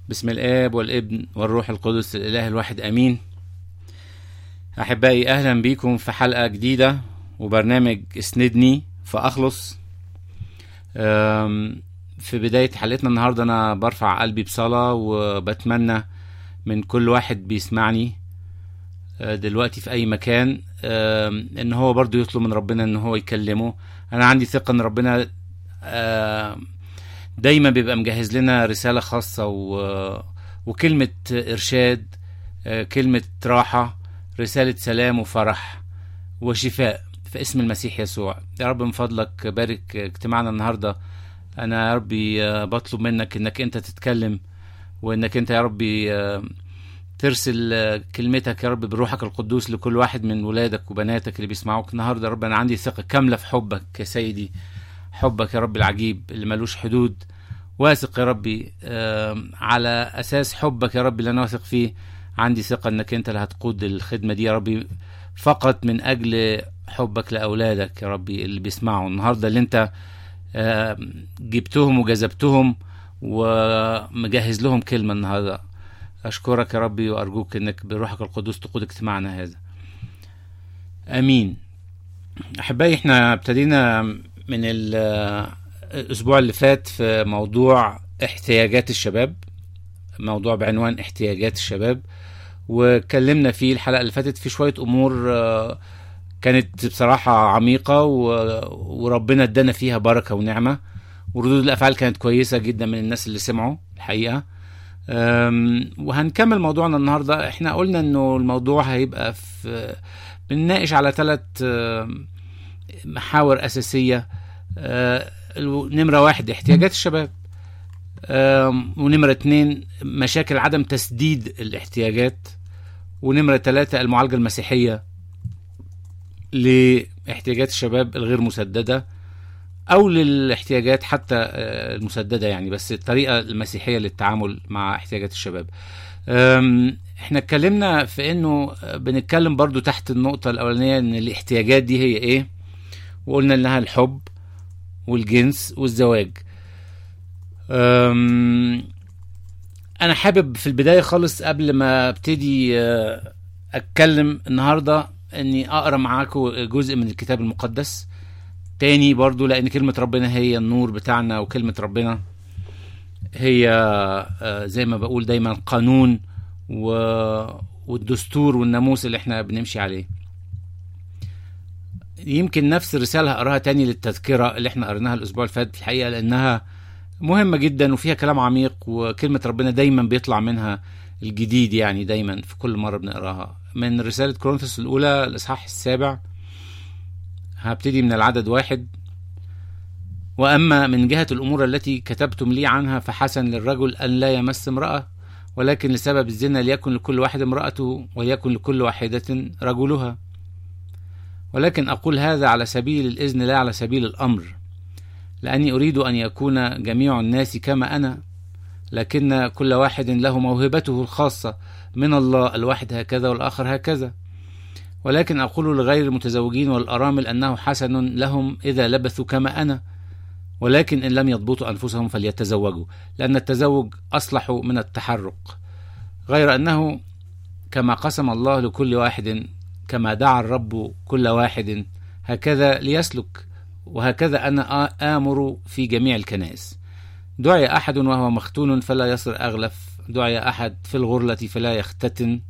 بسم الآب والابن والروح القدس الإله الواحد أمين أحبائي أهلا بيكم في حلقة جديدة وبرنامج اسندني فأخلص أم، في بداية حلقتنا النهاردة أنا برفع قلبي بصلاة وبتمنى من كل واحد بيسمعني أه، دلوقتي في أي مكان أم، إن هو برضو يطلب من ربنا إن هو يكلمه أنا عندي ثقة إن ربنا أم، دايما بيبقى مجهز لنا رسالة خاصة و... وكلمة إرشاد آه، كلمة راحة رسالة سلام وفرح وشفاء في اسم المسيح يسوع يا رب من فضلك بارك اجتماعنا النهاردة أنا يا ربي آه، بطلب منك إنك أنت تتكلم وإنك أنت يا ربي آه، ترسل آه، كلمتك يا رب بروحك القدوس لكل واحد من ولادك وبناتك اللي بيسمعوك النهارده يا رب انا عندي ثقه كامله في حبك يا سيدي حبك يا رب العجيب اللي ملوش حدود واثق يا ربي آم، على اساس حبك يا رب اللي انا واثق فيه عندي ثقه انك انت اللي هتقود الخدمه دي يا ربي فقط من اجل حبك لاولادك يا ربي اللي بيسمعوا النهارده اللي انت آم، جبتهم وجذبتهم ومجهز لهم كلمه النهارده اشكرك يا ربي وارجوك انك بروحك القدوس تقود اجتماعنا هذا امين احبائي احنا ابتدينا من ال- الاسبوع اللي فات في موضوع احتياجات الشباب موضوع بعنوان احتياجات الشباب واتكلمنا فيه الحلقه اللي فاتت في شويه امور آه، كانت بصراحه عميقه و- وربنا ادانا فيها بركه ونعمه وردود الافعال كانت كويسه جدا من الناس اللي سمعوا الحقيقه أم، وهنكمل موضوعنا النهارده احنا قلنا انه الموضوع هيبقى في بنناقش على ثلاث محاور اساسيه آه، نمره واحد احتياجات الشباب آم، ونمره اتنين مشاكل عدم تسديد الاحتياجات ونمره ثلاثة المعالجه المسيحيه لاحتياجات الشباب الغير مسدده او للاحتياجات حتى آه، المسدده يعني بس الطريقه المسيحيه للتعامل مع احتياجات الشباب أم، احنا اتكلمنا في انه آه، بنتكلم برضو تحت النقطه الاولانيه ان الاحتياجات دي هي ايه وقلنا انها الحب والجنس والزواج أم، انا حابب في البدايه خالص قبل ما ابتدي آه، اتكلم النهارده اني اقرا معاكم جزء من الكتاب المقدس تاني برضو لان كلمه ربنا هي النور بتاعنا وكلمه ربنا هي آه، زي ما بقول دايما قانون و... والدستور والناموس اللي احنا بنمشي عليه يمكن نفس الرسالة هقراها تاني للتذكرة اللي احنا قريناها الأسبوع اللي فات في الحقيقة لأنها مهمة جدا وفيها كلام عميق وكلمة ربنا دايما بيطلع منها الجديد يعني دايما في كل مرة بنقراها من رسالة كورنثوس الأولى الإصحاح السابع هبتدي من العدد واحد وأما من جهة الأمور التي كتبتم لي عنها فحسن للرجل أن لا يمس امرأة ولكن لسبب الزنا ليكن لكل واحد امرأته وليكن لكل واحدة رجلها ولكن أقول هذا على سبيل الإذن لا على سبيل الأمر لأني أريد أن يكون جميع الناس كما أنا لكن كل واحد له موهبته الخاصة من الله الواحد هكذا والآخر هكذا ولكن أقول لغير المتزوجين والأرامل أنه حسن لهم إذا لبثوا كما أنا ولكن إن لم يضبطوا أنفسهم فليتزوجوا لأن التزوج أصلح من التحرك غير أنه كما قسم الله لكل واحد كما دعا الرب كل واحد هكذا ليسلك وهكذا أنا آ- آمر في جميع الكنائس دعي أحد وهو مختون فلا يصر أغلف دعي أحد في الغرلة فلا يختتن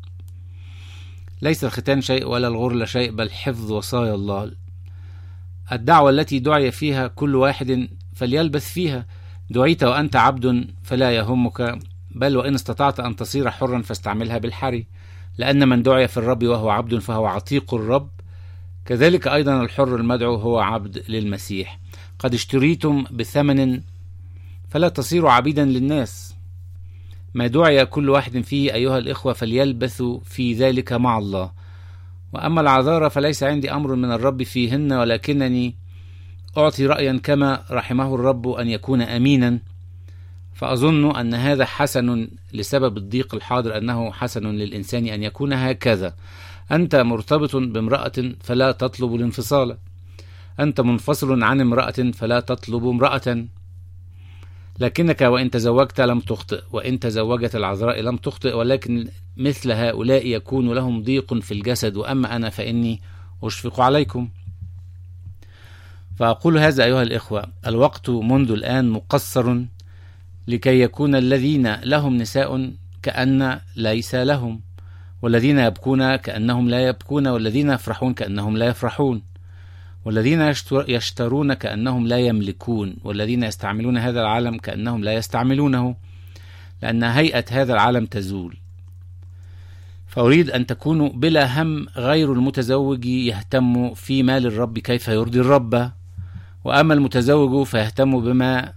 ليس الختان شيء ولا الغرلة شيء بل حفظ وصايا الله الدعوة التي دعي فيها كل واحد فليلبث فيها دعيت وأنت عبد فلا يهمك بل وإن استطعت أن تصير حرا فاستعملها بالحري لأن من دعي في الرب وهو عبد فهو عتيق الرب كذلك أيضا الحر المدعو هو عبد للمسيح قد اشتريتم بثمن فلا تصيروا عبيدا للناس ما دعي كل واحد فيه أيها الإخوة فليلبثوا في ذلك مع الله وأما العذارى فليس عندي أمر من الرب فيهن ولكنني أعطي رأيا كما رحمه الرب أن يكون أمينا فأظن أن هذا حسن لسبب الضيق الحاضر أنه حسن للإنسان أن يكون هكذا أنت مرتبط بامرأة فلا تطلب الانفصال أنت منفصل عن امرأة فلا تطلب امرأة لكنك وإن تزوجت لم تخطئ وإن تزوجت العذراء لم تخطئ ولكن مثل هؤلاء يكون لهم ضيق في الجسد وأما أنا فإني أشفق عليكم فأقول هذا أيها الإخوة الوقت منذ الآن مقصر لكي يكون الذين لهم نساء كأن ليس لهم والذين يبكون كأنهم لا يبكون والذين يفرحون كأنهم لا يفرحون والذين يشتر- يشترون كأنهم لا يملكون والذين يستعملون هذا العالم كأنهم لا يستعملونه لأن هيئة هذا العالم تزول فأريد أن تكونوا بلا هم غير المتزوج يهتم في مال الرب كيف يرضي الرب وأما المتزوج فيهتم بما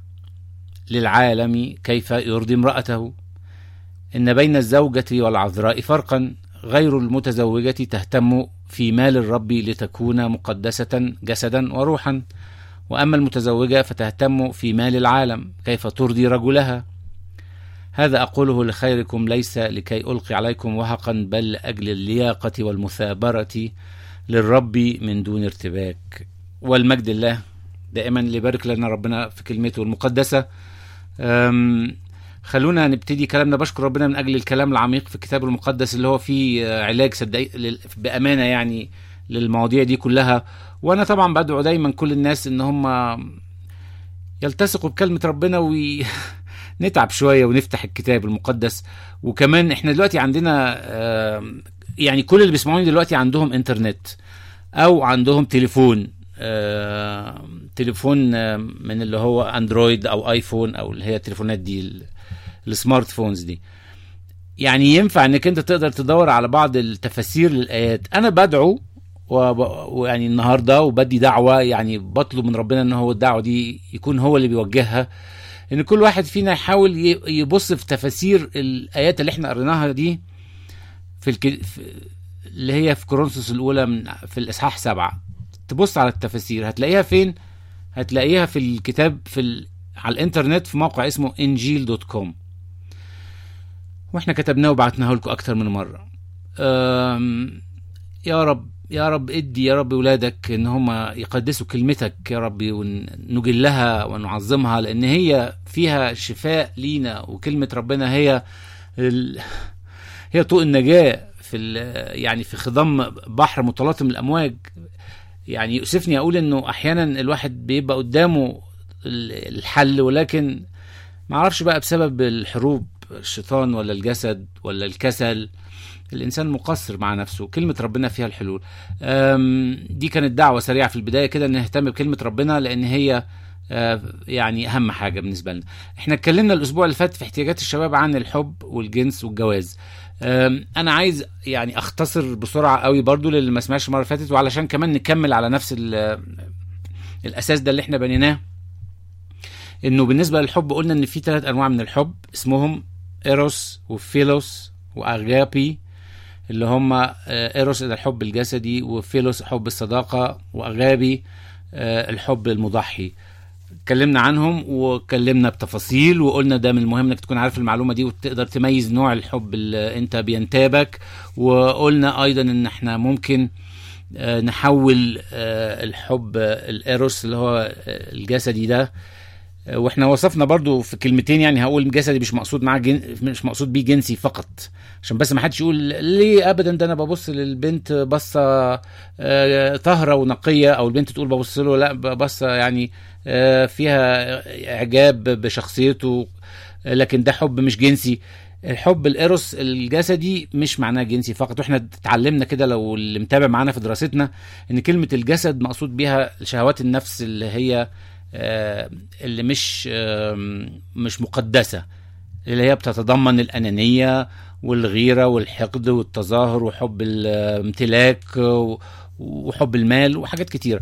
للعالم كيف يرضي امرأته إن بين الزوجة والعذراء فرقا غير المتزوجة تهتم في مال الرب لتكون مقدسة جسدا وروحا وأما المتزوجة فتهتم في مال العالم كيف ترضي رجلها هذا أقوله لخيركم ليس لكي ألقي عليكم وهقا بل لأجل اللياقة والمثابرة للرب من دون ارتباك والمجد الله دائما اللي يبارك لنا ربنا في كلمته المقدسة أم، خلونا نبتدي كلامنا بشكر ربنا من أجل الكلام العميق في الكتاب المقدس اللي هو فيه آه، علاج صدقي لل- بأمانة يعني للمواضيع دي كلها وأنا طبعا بدعو دايما كل الناس إن هم يلتصقوا بكلمة ربنا وي... نتعب شوية ونفتح الكتاب المقدس وكمان احنا دلوقتي عندنا آم، يعني كل اللي بيسمعوني دلوقتي عندهم انترنت او عندهم تليفون آم، تليفون آم، من اللي هو اندرويد او ايفون او اللي هي التليفونات دي ال- السمارت فونز دي يعني ينفع انك انت تقدر تدور على بعض التفاسير للايات انا بدعو وب- ويعني النهارده وبدي دعوه يعني بطلب من ربنا ان هو الدعوه دي يكون هو اللي بيوجهها ان كل واحد فينا يحاول ي- يبص في تفاسير الايات اللي احنا قريناها دي في, الك... في اللي هي في كورنثوس الاولى من في الاصحاح سبعة تبص على التفاسير هتلاقيها فين هتلاقيها في الكتاب في ال... على الانترنت في موقع اسمه انجيل دوت كوم واحنا كتبناه وبعتناه لكم اكتر من مره أم... يا رب يا رب ادي يا رب ولادك ان هم يقدسوا كلمتك يا رب ونجلها ونعظمها لان هي فيها شفاء لينا وكلمه ربنا هي ال... هي طوق النجاه في ال... يعني في خضم بحر متلاطم الامواج يعني يؤسفني اقول انه احيانا الواحد بيبقى قدامه ال- الحل ولكن ما اعرفش بقى بسبب الحروب الشيطان ولا الجسد ولا الكسل الانسان مقصر مع نفسه كلمه ربنا فيها الحلول أم، دي كانت دعوه سريعه في البدايه كده ان نهتم بكلمه ربنا لان هي آه، يعني اهم حاجه بالنسبه لنا احنا اتكلمنا الاسبوع اللي فات في احتياجات الشباب عن الحب والجنس والجواز أم، انا عايز يعني اختصر بسرعه قوي برضو للي ما سمعش المره اللي فاتت وعلشان كمان نكمل على نفس ال- الاساس ده اللي احنا بنيناه انه بالنسبه للحب قلنا ان في ثلاث انواع من الحب اسمهم ايروس وفيلوس واغابي اللي هم آه، ايروس ده الحب الجسدي وفيلوس حب الصداقه واغابي آه، الحب المضحي اتكلمنا عنهم واتكلمنا بتفاصيل وقلنا ده من المهم انك تكون عارف المعلومه دي وتقدر تميز نوع الحب اللي انت بينتابك وقلنا ايضا ان احنا ممكن آه، نحول آه، الحب آه، الايروس اللي هو آه، الجسدي ده آه، واحنا وصفنا برضو في كلمتين يعني هقول جسدي مش مقصود معاه جن... مش مقصود بيه جنسي فقط عشان بس ما حدش يقول ليه ابدا ده انا ببص للبنت بصه آه، طاهره ونقيه او البنت تقول ببص له لا بصه يعني آه، فيها اعجاب بشخصيته آه، لكن ده حب مش جنسي الحب الايروس الجسدي مش معناه جنسي فقط واحنا اتعلمنا كده لو اللي متابع معانا في دراستنا ان كلمه الجسد مقصود بيها شهوات النفس اللي هي آه، اللي مش آم، مش مقدسه اللي هي بتتضمن الانانيه والغيره والحقد والتظاهر وحب الامتلاك و- وحب المال وحاجات كتير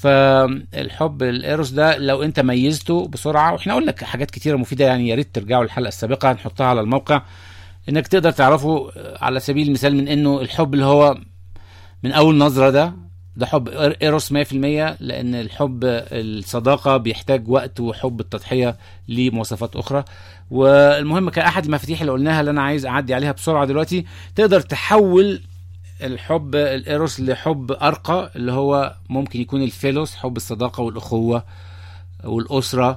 فالحب الايروس ده لو انت ميزته بسرعه واحنا قلنا لك حاجات كتيره مفيده يعني يا ريت ترجعوا للحلقه السابقه هنحطها على الموقع انك تقدر تعرفه على سبيل المثال من انه الحب اللي هو من اول نظره ده ده حب ايروس 100% لان الحب الصداقه بيحتاج وقت وحب التضحيه ليه مواصفات اخرى والمهم كاحد المفاتيح اللي قلناها اللي انا عايز اعدي عليها بسرعه دلوقتي تقدر تحول الحب الايروس لحب ارقى اللي هو ممكن يكون الفيلوس حب الصداقه والاخوه والاسره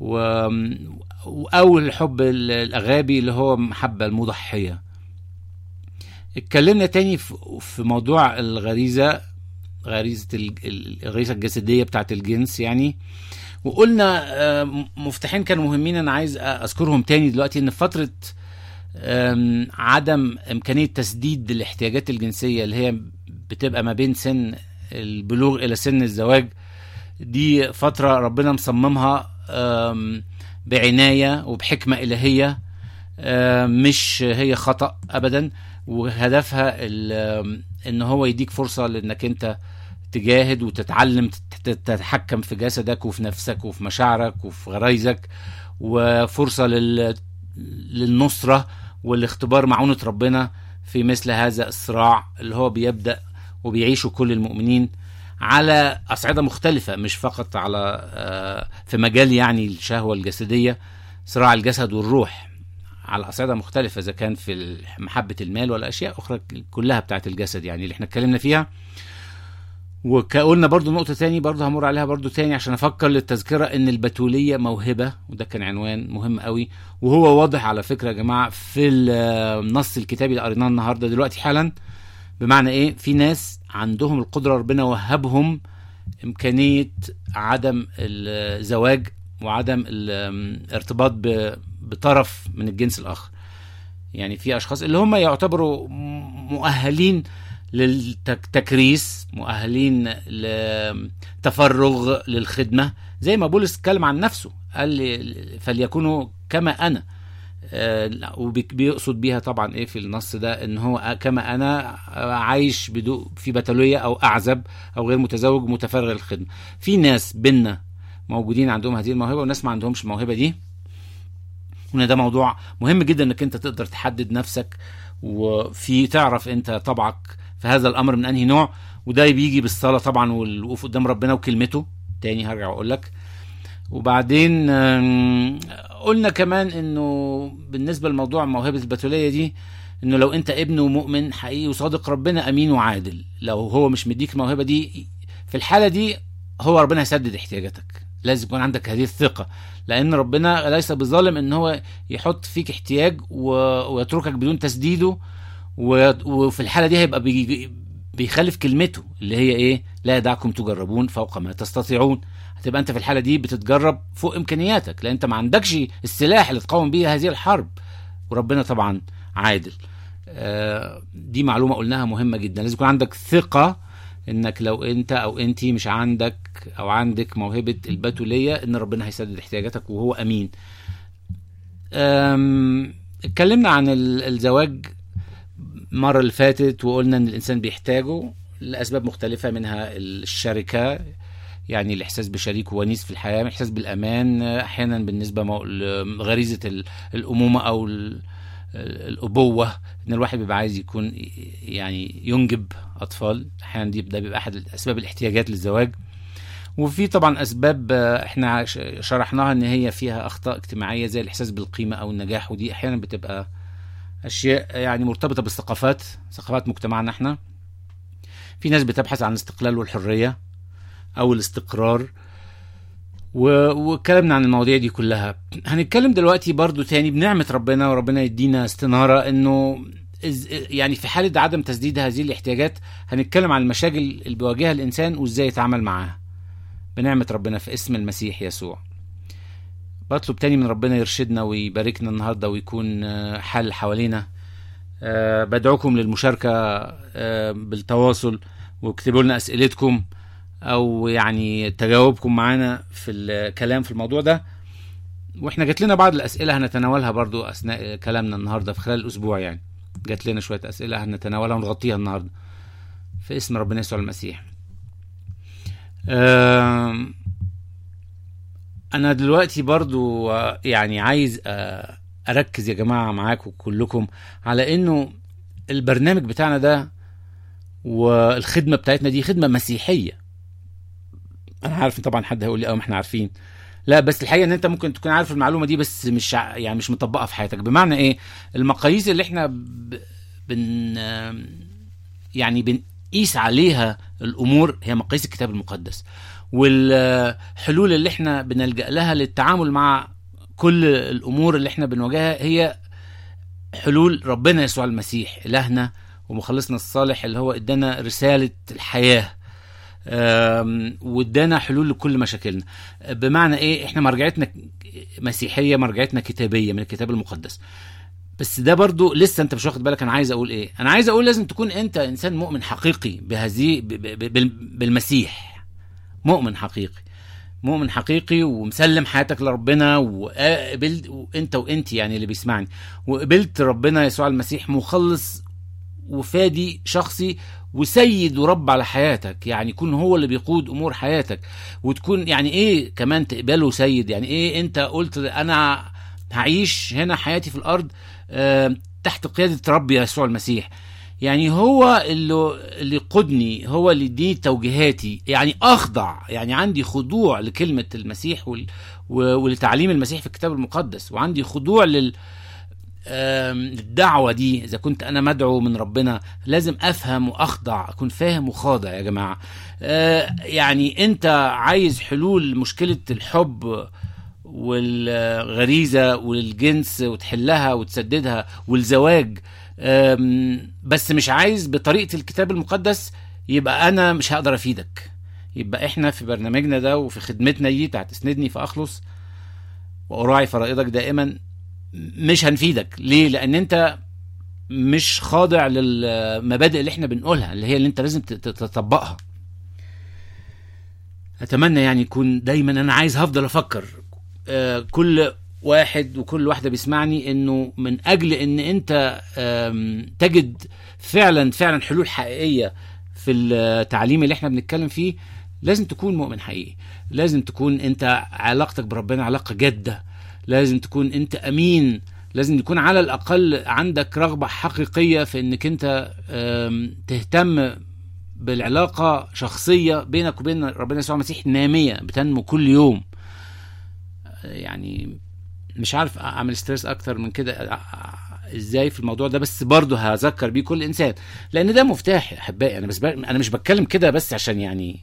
و... او الحب ال- الاغابي اللي هو محبه المضحيه اتكلمنا تاني في في موضوع الغريزه غريزه ال- ال- الغريزه الجسديه بتاعت الجنس يعني وقلنا آه، مفتاحين كانوا مهمين انا عايز اذكرهم تاني دلوقتي ان فتره آم، عدم امكانيه تسديد الاحتياجات الجنسيه اللي هي بتبقى ما بين سن البلوغ الى سن الزواج دي فتره ربنا مصممها آم، بعنايه وبحكمه الهيه آم، مش هي خطا ابدا وهدفها ال- ان هو يديك فرصه لانك انت تجاهد وتتعلم تت- تتحكم في جسدك وفي نفسك وفي مشاعرك وفي غرايزك وفرصه لل للنصره والاختبار معونه ربنا في مثل هذا الصراع اللي هو بيبدا وبيعيشه كل المؤمنين على اصعده مختلفه مش فقط على آه، في مجال يعني الشهوه الجسديه صراع الجسد والروح على اصعده مختلفه اذا كان في محبه المال ولا اشياء اخرى كلها بتاعت الجسد يعني اللي احنا اتكلمنا فيها وقلنا برضو نقطة تاني برضو همر عليها برضو تاني عشان أفكر للتذكرة إن البتولية موهبة وده كان عنوان مهم قوي وهو واضح على فكرة يا جماعة في النص الكتابي اللي قريناه النهاردة دلوقتي حالا بمعنى إيه في ناس عندهم القدرة ربنا وهبهم إمكانية عدم الزواج وعدم الارتباط ب- بطرف من الجنس الآخر يعني في أشخاص اللي هم يعتبروا مؤهلين للتكريس مؤهلين لتفرغ للخدمة زي ما بولس اتكلم عن نفسه قال لي فليكونوا كما أنا آه، لا، وبيقصد بيها طبعا ايه في النص ده ان هو كما انا عايش بدو في بتوليه او اعزب او غير متزوج متفرغ للخدمه في ناس بينا موجودين عندهم هذه الموهبه وناس ما عندهمش الموهبه دي وان ده موضوع مهم جدا انك انت تقدر تحدد نفسك وفي تعرف انت طبعك في هذا الامر من انهي نوع وده بيجي بالصلاه طبعا والوقوف قدام ربنا وكلمته تاني هرجع واقول لك وبعدين آم، قلنا كمان انه بالنسبه لموضوع موهبه البتوليه دي انه لو انت ابن ومؤمن حقيقي وصادق ربنا امين وعادل لو هو مش مديك الموهبه دي في الحاله دي هو ربنا هيسدد احتياجاتك لازم يكون عندك هذه الثقه لان ربنا ليس بظالم ان هو يحط فيك احتياج و... ويتركك بدون تسديده و... وفي الحاله دي هيبقى بي... بيخالف كلمته اللي هي ايه لا يدعكم تجربون فوق ما تستطيعون هتبقى انت في الحاله دي بتتجرب فوق امكانياتك لان انت ما عندكش السلاح اللي تقاوم بيه هذه الحرب وربنا طبعا عادل آه، دي معلومه قلناها مهمه جدا لازم يكون عندك ثقه انك لو انت او انت مش عندك او عندك موهبه البتوليه ان ربنا هيسدد احتياجاتك وهو امين أم، اتكلمنا عن ال- الزواج المره اللي فاتت وقلنا ان الانسان بيحتاجه لاسباب مختلفه منها الشركه يعني الاحساس بشريك ونيس في الحياه الاحساس بالامان احيانا بالنسبه مو- لغريزه ال- الامومه او ال- الابوه ان الواحد بيبقى عايز يكون يعني ينجب اطفال احيانا دي ده بيبقى احد اسباب الاحتياجات للزواج وفي طبعا اسباب آه، احنا ش- شرحناها ان هي فيها اخطاء اجتماعيه زي الاحساس بالقيمه او النجاح ودي احيانا بتبقى اشياء يعني مرتبطه بالثقافات ثقافات مجتمعنا احنا في ناس بتبحث عن الاستقلال والحريه او الاستقرار و- واتكلمنا عن المواضيع دي كلها هنتكلم دلوقتي برضو تاني بنعمة ربنا وربنا يدينا استنارة انه إز- يعني في حالة عدم تسديد هذه الاحتياجات هنتكلم عن المشاكل اللي بيواجهها الانسان وازاي يتعامل معاها بنعمة ربنا في اسم المسيح يسوع بطلب تاني من ربنا يرشدنا ويباركنا النهاردة ويكون آه، حل حوالينا آه، بدعوكم للمشاركة آه، بالتواصل واكتبوا لنا أسئلتكم أو يعني تجاوبكم معانا في الكلام في الموضوع ده واحنا جات لنا بعض الأسئلة هنتناولها برضو أثناء كلامنا النهاردة في خلال الأسبوع يعني جات لنا شوية أسئلة هنتناولها ونغطيها النهاردة في اسم ربنا يسوع المسيح آم، انا دلوقتي برضو آه، يعني عايز آه، اركز يا جماعه معاكم كلكم على انه البرنامج بتاعنا ده والخدمه بتاعتنا دي خدمه مسيحيه انا عارف طبعا حد هيقول لي اه ما احنا عارفين لا بس الحقيقه ان انت ممكن تكون عارف المعلومه دي بس مش ع- يعني مش مطبقها في حياتك بمعنى ايه المقاييس اللي احنا ب... بن آم، يعني بنقيس عليها الامور هي مقاييس الكتاب المقدس والحلول اللي احنا بنلجأ لها للتعامل مع كل الامور اللي احنا بنواجهها هي حلول ربنا يسوع المسيح الهنا ومخلصنا الصالح اللي هو ادانا رساله الحياه آم، وادانا حلول لكل مشاكلنا بمعنى ايه احنا مرجعتنا مسيحيه مرجعتنا كتابيه من الكتاب المقدس بس ده برضو لسه انت مش واخد بالك انا عايز اقول ايه انا عايز اقول لازم تكون انت انسان مؤمن حقيقي بهذه ب- ب- ب- بالمسيح مؤمن حقيقي مؤمن حقيقي ومسلم حياتك لربنا وقبلت وانت وانت يعني اللي بيسمعني وقبلت ربنا يسوع المسيح مخلص وفادي شخصي وسيد ورب على حياتك يعني يكون هو اللي بيقود امور حياتك وتكون يعني ايه كمان تقبله سيد يعني ايه انت قلت انا هعيش هنا حياتي في الارض آه، تحت قياده ربي يسوع المسيح يعني هو اللي اللي يقودني هو اللي يديني توجيهاتي يعني اخضع يعني عندي خضوع لكلمه المسيح وال- و- ولتعليم المسيح في الكتاب المقدس وعندي خضوع لل آم، الدعوة دي إذا كنت أنا مدعو من ربنا لازم أفهم وأخضع أكون فاهم وخاضع يا جماعة آه، يعني أنت عايز حلول مشكلة الحب والغريزة والجنس وتحلها وتسددها والزواج آم، بس مش عايز بطريقة الكتاب المقدس يبقى أنا مش هقدر أفيدك يبقى إحنا في برنامجنا ده وفي خدمتنا دي بتاعت اسندني فأخلص وأراعي فرائضك دائما مش هنفيدك ليه لان انت مش خاضع للمبادئ اللي احنا بنقولها اللي هي اللي انت لازم تت- تطبقها اتمنى يعني يكون دايما انا عايز هفضل افكر آه، كل واحد وكل واحده بيسمعني انه من اجل ان انت آم، تجد فعلا فعلا حلول حقيقيه في التعليم اللي احنا بنتكلم فيه لازم تكون مؤمن حقيقي لازم تكون انت علاقتك بربنا علاقه جاده لازم تكون انت امين لازم يكون على الاقل عندك رغبه حقيقيه في انك انت آم، تهتم بالعلاقه شخصيه بينك وبين ربنا يسوع المسيح ناميه بتنمو كل يوم يعني مش عارف اعمل ستريس اكتر من كده ازاي في الموضوع ده بس برضه هذكر بيه كل انسان لان ده مفتاح يا احبائي انا بس ب... انا مش بتكلم كده بس عشان يعني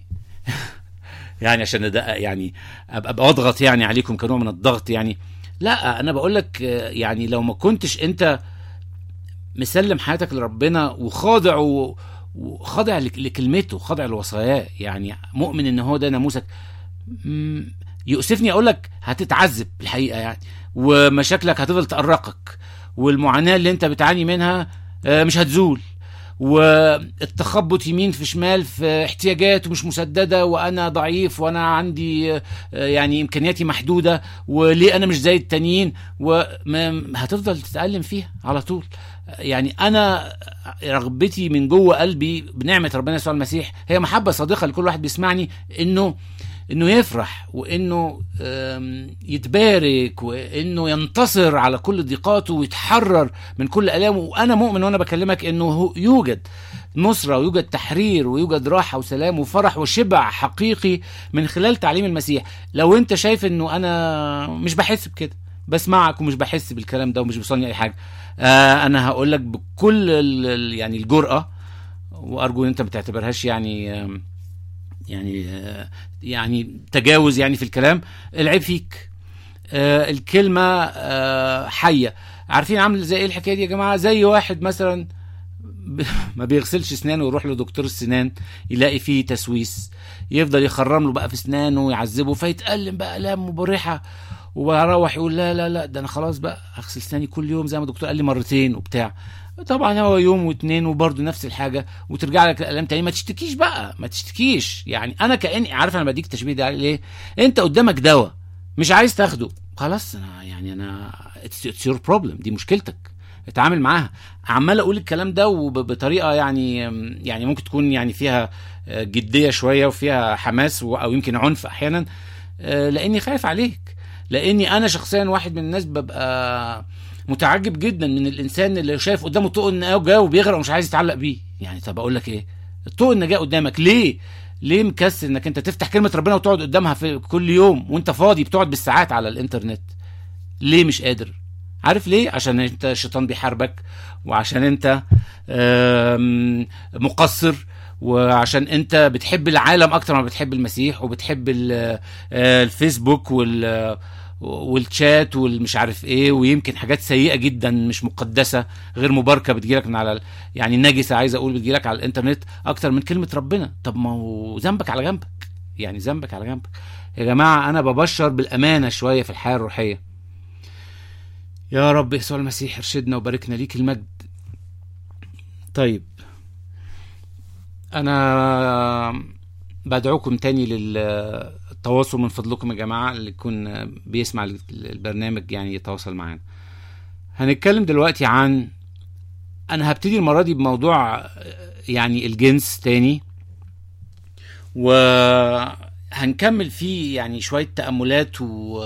يعني عشان ده يعني ابقى أبقى اضغط يعني عليكم كنوع من الضغط يعني لا انا بقول لك آه، يعني لو ما كنتش انت مسلم حياتك لربنا وخاضع و- وخاضع لك- لكلمته خاضع لوصاياه يعني مؤمن ان هو ده ناموسك مم، يؤسفني اقول لك هتتعذب الحقيقه يعني ومشاكلك هتفضل تقرقك والمعاناه اللي انت بتعاني منها آه، مش هتزول والتخبط يمين في شمال في احتياجات ومش مسدده وانا ضعيف وانا عندي آه، يعني امكانياتي محدوده وليه انا مش زي التانيين وهتفضل تتالم فيها على طول يعني انا رغبتي من جوه قلبي بنعمه ربنا يسوع المسيح هي محبه صادقه لكل واحد بيسمعني انه انه يفرح وانه آم، يتبارك وانه ينتصر على كل ضيقاته ويتحرر من كل الامه وانا مؤمن وانا بكلمك انه هو- يوجد نصره ويوجد تحرير ويوجد راحه وسلام وفرح وشبع حقيقي من خلال تعليم المسيح لو انت شايف انه انا مش بحس بكده بسمعك ومش بحس بالكلام ده ومش بيوصلني اي حاجه آه انا هقول لك بكل ال- ال- يعني الجرأه وارجو ان انت ما تعتبرهاش يعني آم، يعني آه، يعني تجاوز يعني في الكلام العيب فيك آه، الكلمه آه، حيه عارفين عامل زي ايه الحكايه دي يا جماعه زي واحد مثلا ب- ما بيغسلش اسنانه ويروح لدكتور السنان يلاقي فيه تسويس يفضل يخرم له بقى في اسنانه ويعذبه فيتألم بقى الام مبرحه ويروح يقول لا لا لا ده انا خلاص بقى اغسل اسناني كل يوم زي ما الدكتور قال لي مرتين وبتاع طبعا هو يوم واتنين وبرضه نفس الحاجه وترجع لك الالام تاني ما تشتكيش بقى ما تشتكيش يعني انا كاني عارف انا بديك التشبيه ده ليه انت قدامك دواء مش عايز تاخده خلاص انا يعني انا اتس يور بروبلم دي مشكلتك اتعامل معاها عمال اقول الكلام ده وبطريقه يعني يعني ممكن تكون يعني فيها جديه شويه وفيها حماس و- او يمكن عنف احيانا آه، لاني خايف عليك لاني انا شخصيا واحد من الناس ببقى متعجب جدا من الانسان اللي شايف قدامه طوق النجاه وبيغرق ومش عايز يتعلق بيه يعني طب اقول لك ايه الطوق النجاه قدامك ليه ليه مكسل انك انت تفتح كلمه ربنا وتقعد قدامها في كل يوم وانت فاضي بتقعد بالساعات على الانترنت ليه مش قادر عارف ليه عشان انت الشيطان بيحاربك وعشان انت آم، مقصر وعشان انت بتحب العالم اكتر ما بتحب المسيح وبتحب ال- آه، الفيسبوك وال والشات والمش عارف ايه ويمكن حاجات سيئه جدا مش مقدسه غير مباركه بتجيلك من على ال- يعني النجسه عايز اقول بتجيلك على الانترنت اكتر من كلمه ربنا طب ما هو ذنبك على جنبك يعني ذنبك على جنبك يا جماعه انا ببشر بالامانه شويه في الحياه الروحيه يا رب يسوع المسيح ارشدنا وباركنا ليك المجد طيب انا بدعوكم تاني للتواصل من فضلكم يا جماعه اللي يكون بيسمع البرنامج يعني يتواصل معانا هنتكلم دلوقتي عن انا هبتدي المره دي بموضوع يعني الجنس تاني وهنكمل فيه يعني شويه تاملات و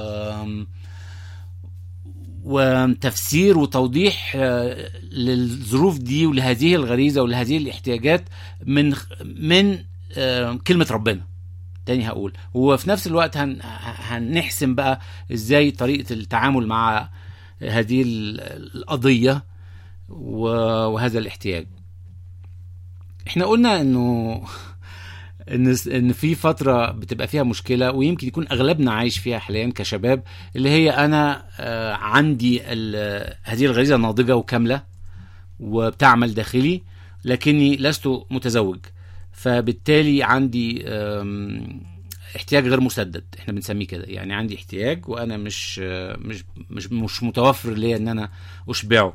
وتفسير وتوضيح آه، للظروف دي ولهذه الغريزه ولهذه الاحتياجات من من آه، كلمه ربنا تاني هقول وفي نفس الوقت هن هنحسم بقى ازاي طريقه التعامل مع هذه ال- القضيه و- وهذا الاحتياج احنا قلنا انه ان ان في فتره بتبقى فيها مشكله ويمكن يكون اغلبنا عايش فيها حاليا كشباب اللي هي انا آه، عندي ال- هذه الغريزه ناضجه وكامله وبتعمل داخلي لكني لست متزوج فبالتالي عندي آم، احتياج غير مسدد احنا بنسميه كده يعني عندي احتياج وانا مش آه، مش مش مش متوفر ليا ان انا اشبعه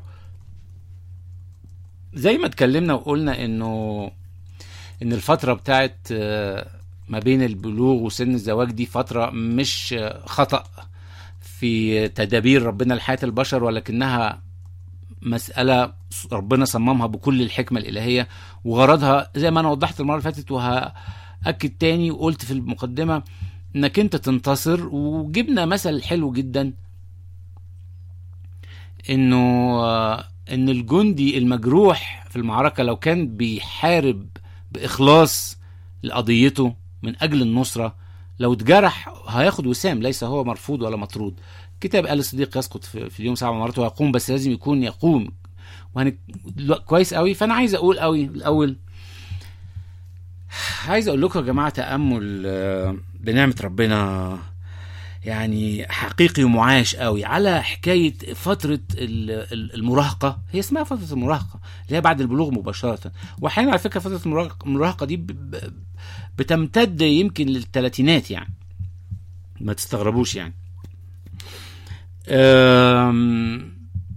زي ما اتكلمنا وقلنا انه ان الفتره بتاعت آه، ما بين البلوغ وسن الزواج دي فتره مش آه، خطا في تدابير ربنا لحياه البشر ولكنها مساله ربنا صممها بكل الحكمه الالهيه وغرضها زي ما انا وضحت المره اللي فاتت وهاكد تاني وقلت في المقدمه انك انت تنتصر وجبنا مثل حلو جدا انه آه، ان الجندي المجروح في المعركه لو كان بيحارب باخلاص لقضيته من اجل النصره لو اتجرح هياخد وسام ليس هو مرفوض ولا مطرود كتاب قال الصديق يسقط في, في اليوم سبع مرات ويقوم بس لازم يكون يقوم وهن... كويس قوي فانا عايز اقول قوي الاول عايز اقول لكم يا جماعه تامل آه، بنعمه ربنا يعني حقيقي ومعاش قوي على حكايه فتره ال- ال- المراهقه هي اسمها فتره المراهقه اللي هي بعد البلوغ مباشره واحيانا على فكره فتره المراهقه المراهقة دي ب- ب- بتمتد يمكن للثلاثينات يعني ما تستغربوش يعني أم،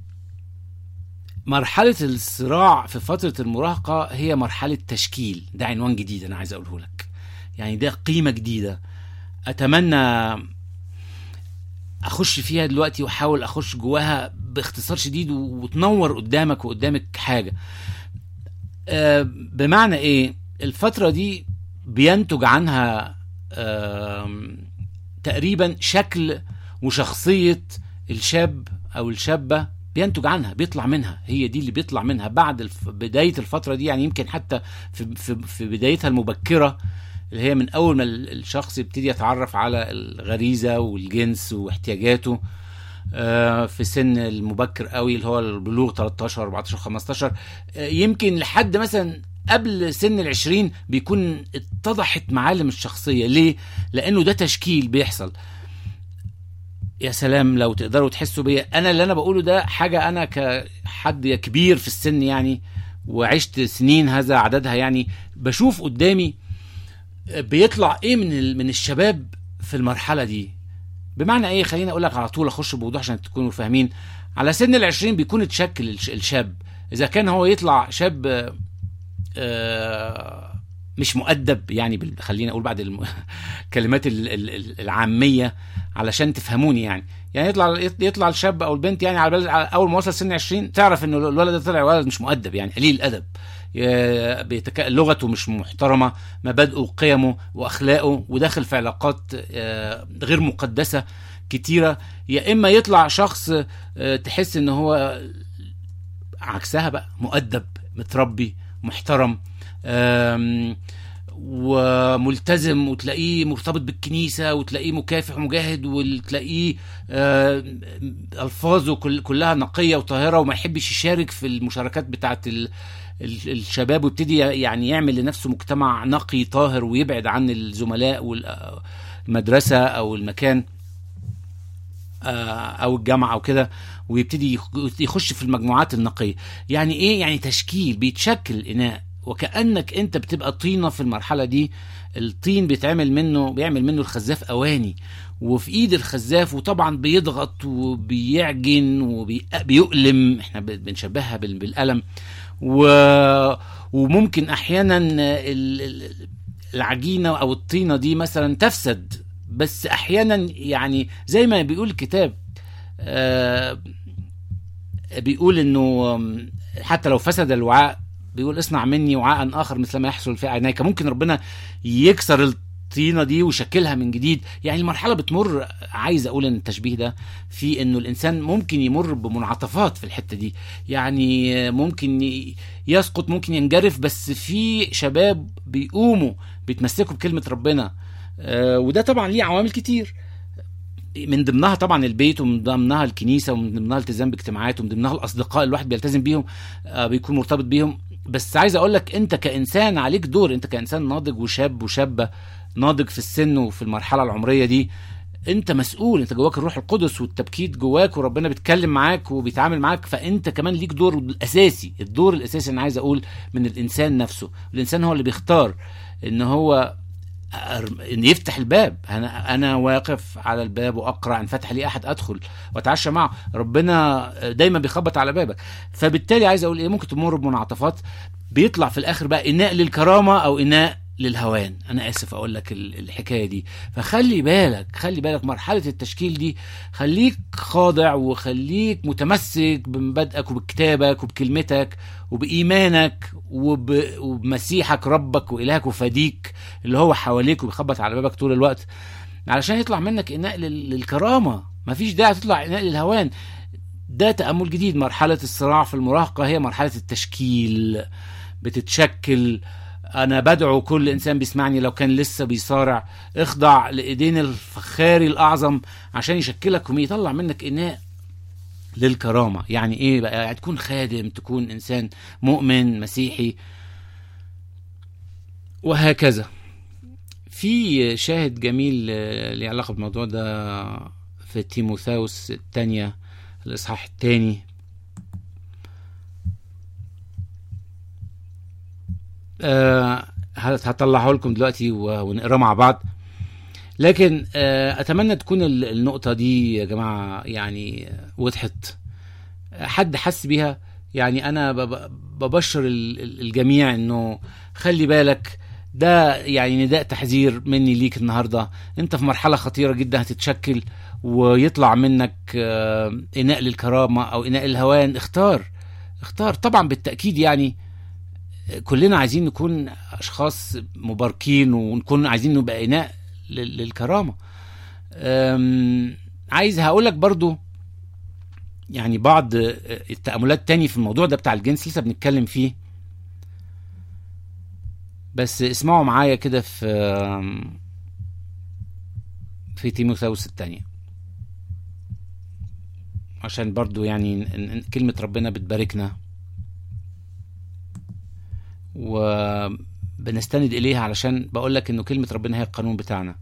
مرحلة الصراع في فترة المراهقة هي مرحلة تشكيل ده عنوان جديد أنا عايز أقوله لك يعني ده قيمة جديدة أتمنى أخش فيها دلوقتي وأحاول أخش جواها باختصار شديد وتنور قدامك وقدامك حاجة أه، بمعنى إيه الفترة دي بينتج عنها آم، تقريبا شكل وشخصية الشاب أو الشابة بينتج عنها بيطلع منها هي دي اللي بيطلع منها بعد الف... بداية الفترة دي يعني يمكن حتى في, في, في بدايتها المبكرة اللي هي من أول ما ال- الشخص يبتدي يتعرف على الغريزة والجنس واحتياجاته آه، في سن المبكر قوي اللي هو البلوغ 13 14 15 آه، يمكن لحد مثلا قبل سن العشرين بيكون اتضحت معالم الشخصية ليه؟ لأنه ده تشكيل بيحصل يا سلام لو تقدروا تحسوا بيا انا اللي انا بقوله ده حاجه انا كحد كبير في السن يعني وعشت سنين هذا عددها يعني بشوف قدامي بيطلع ايه من ال- من الشباب في المرحله دي بمعنى ايه خليني اقول لك على طول اخش بوضوح عشان تكونوا فاهمين على سن العشرين بيكون اتشكل الش- الشاب اذا كان هو يطلع شاب آه، آه، مش مؤدب يعني بال- خليني اقول بعد الم- الكلمات ال- ال- ال- العاميه علشان تفهموني يعني يعني يطلع يطلع الشاب او البنت يعني على بال على اول ما وصل سن 20 تعرف انه الولد ده طلع ولد مش مؤدب يعني قليل الادب ي- بيتك... لغته مش محترمه مبادئه وقيمه واخلاقه وداخل في علاقات آه، غير مقدسه كتيره يا اما يطلع شخص آه، تحس ان هو عكسها بقى مؤدب متربي محترم آم، وملتزم وتلاقيه مرتبط بالكنيسة وتلاقيه مكافح ومجاهد وتلاقيه آه، ألفاظه كل كلها نقية وطاهرة وما يحبش يشارك في المشاركات بتاعت ال- ال- الشباب ويبتدي يعني يعمل لنفسه مجتمع نقي طاهر ويبعد عن الزملاء والمدرسة أو المكان آه، او الجامعه او كده ويبتدي يخ- يخش في المجموعات النقيه يعني ايه يعني تشكيل بيتشكل الاناء وكانك انت بتبقى طينه في المرحله دي الطين بيتعمل منه بيعمل منه الخزاف اواني وفي ايد الخزاف وطبعا بيضغط وبيعجن وبيؤلم احنا ب- بنشبهها بال- بالالم و... وممكن احيانا ال- ال- العجينه او الطينه دي مثلا تفسد بس احيانا يعني زي ما بيقول الكتاب آه، بيقول انه آم، حتى لو فسد الوعاء بيقول اصنع مني وعاء اخر مثل ما يحصل في عينيك ممكن ربنا يكسر الطينه دي ويشكلها من جديد يعني المرحله بتمر عايز اقول ان التشبيه ده في انه الانسان ممكن يمر بمنعطفات في الحته دي يعني آه، ممكن ي- يسقط ممكن ينجرف بس في شباب بيقوموا بيتمسكوا بكلمه ربنا آه، وده طبعا ليه عوامل كتير من ضمنها طبعا البيت ومن ضمنها الكنيسه ومن ضمنها الالتزام باجتماعات ومن ضمنها الاصدقاء الواحد بيلتزم بيهم آه، بيكون مرتبط بيهم بس عايز اقول لك انت كانسان عليك دور انت كانسان ناضج وشاب وشابه ناضج في السن وفي المرحله العمريه دي انت مسؤول انت جواك الروح القدس والتبكيت جواك وربنا بيتكلم معاك وبيتعامل معاك فانت كمان ليك دور الاساسي الدور الاساسي انا عايز اقول من الانسان نفسه الانسان هو اللي بيختار ان هو أر- ان يفتح الباب انا انا واقف على الباب واقرا ان فتح لي احد ادخل واتعشى معه ربنا دايما بيخبط على بابك فبالتالي عايز اقول ايه ممكن تمر بمنعطفات بيطلع في الاخر بقى اناء للكرامه او اناء للهوان انا اسف اقول لك ال- الحكايه دي فخلي بالك خلي بالك مرحله التشكيل دي خليك خاضع وخليك متمسك بمبادئك وبكتابك وبكلمتك وبايمانك وب... وبمسيحك ربك والهك وفديك اللي هو حواليك وبيخبط على بابك طول الوقت علشان يطلع منك اناء لل... للكرامه مفيش داعي تطلع اناء للهوان ده تامل جديد مرحله الصراع في المراهقه هي مرحله التشكيل بتتشكل انا بدعو كل انسان بيسمعني لو كان لسه بيصارع اخضع لايدين الفخاري الاعظم عشان يشكلك ويطلع منك اناء للكرامه يعني ايه بقى يعني تكون خادم تكون انسان مؤمن مسيحي وهكذا في شاهد جميل آه، ليه علاقه بالموضوع ده في تيموثاوس الثانيه الاصحاح الثاني آه هطلعه لكم دلوقتي و- ونقراه مع بعض لكن آه اتمنى تكون ال- النقطه دي يا جماعه يعني آه، وضحت آه، حد حس بيها يعني انا بب- ببشر ال- ال- الجميع انه خلي بالك ده يعني نداء تحذير مني ليك النهارده انت في مرحله خطيره جدا هتتشكل ويطلع منك آه، اناء للكرامه او اناء الهوان اختار اختار طبعا بالتاكيد يعني كلنا عايزين نكون اشخاص مباركين ونكون عايزين نبقى اناء لل- للكرامه أم، عايز هقول لك برضو يعني بعض التأملات تاني في الموضوع ده بتاع الجنس لسه بنتكلم فيه بس اسمعوا معايا كده في في تيموثاوس الثانية عشان برضو يعني ن- ن- كلمة ربنا بتباركنا وبنستند إليها علشان بقول لك إنه كلمة ربنا هي القانون بتاعنا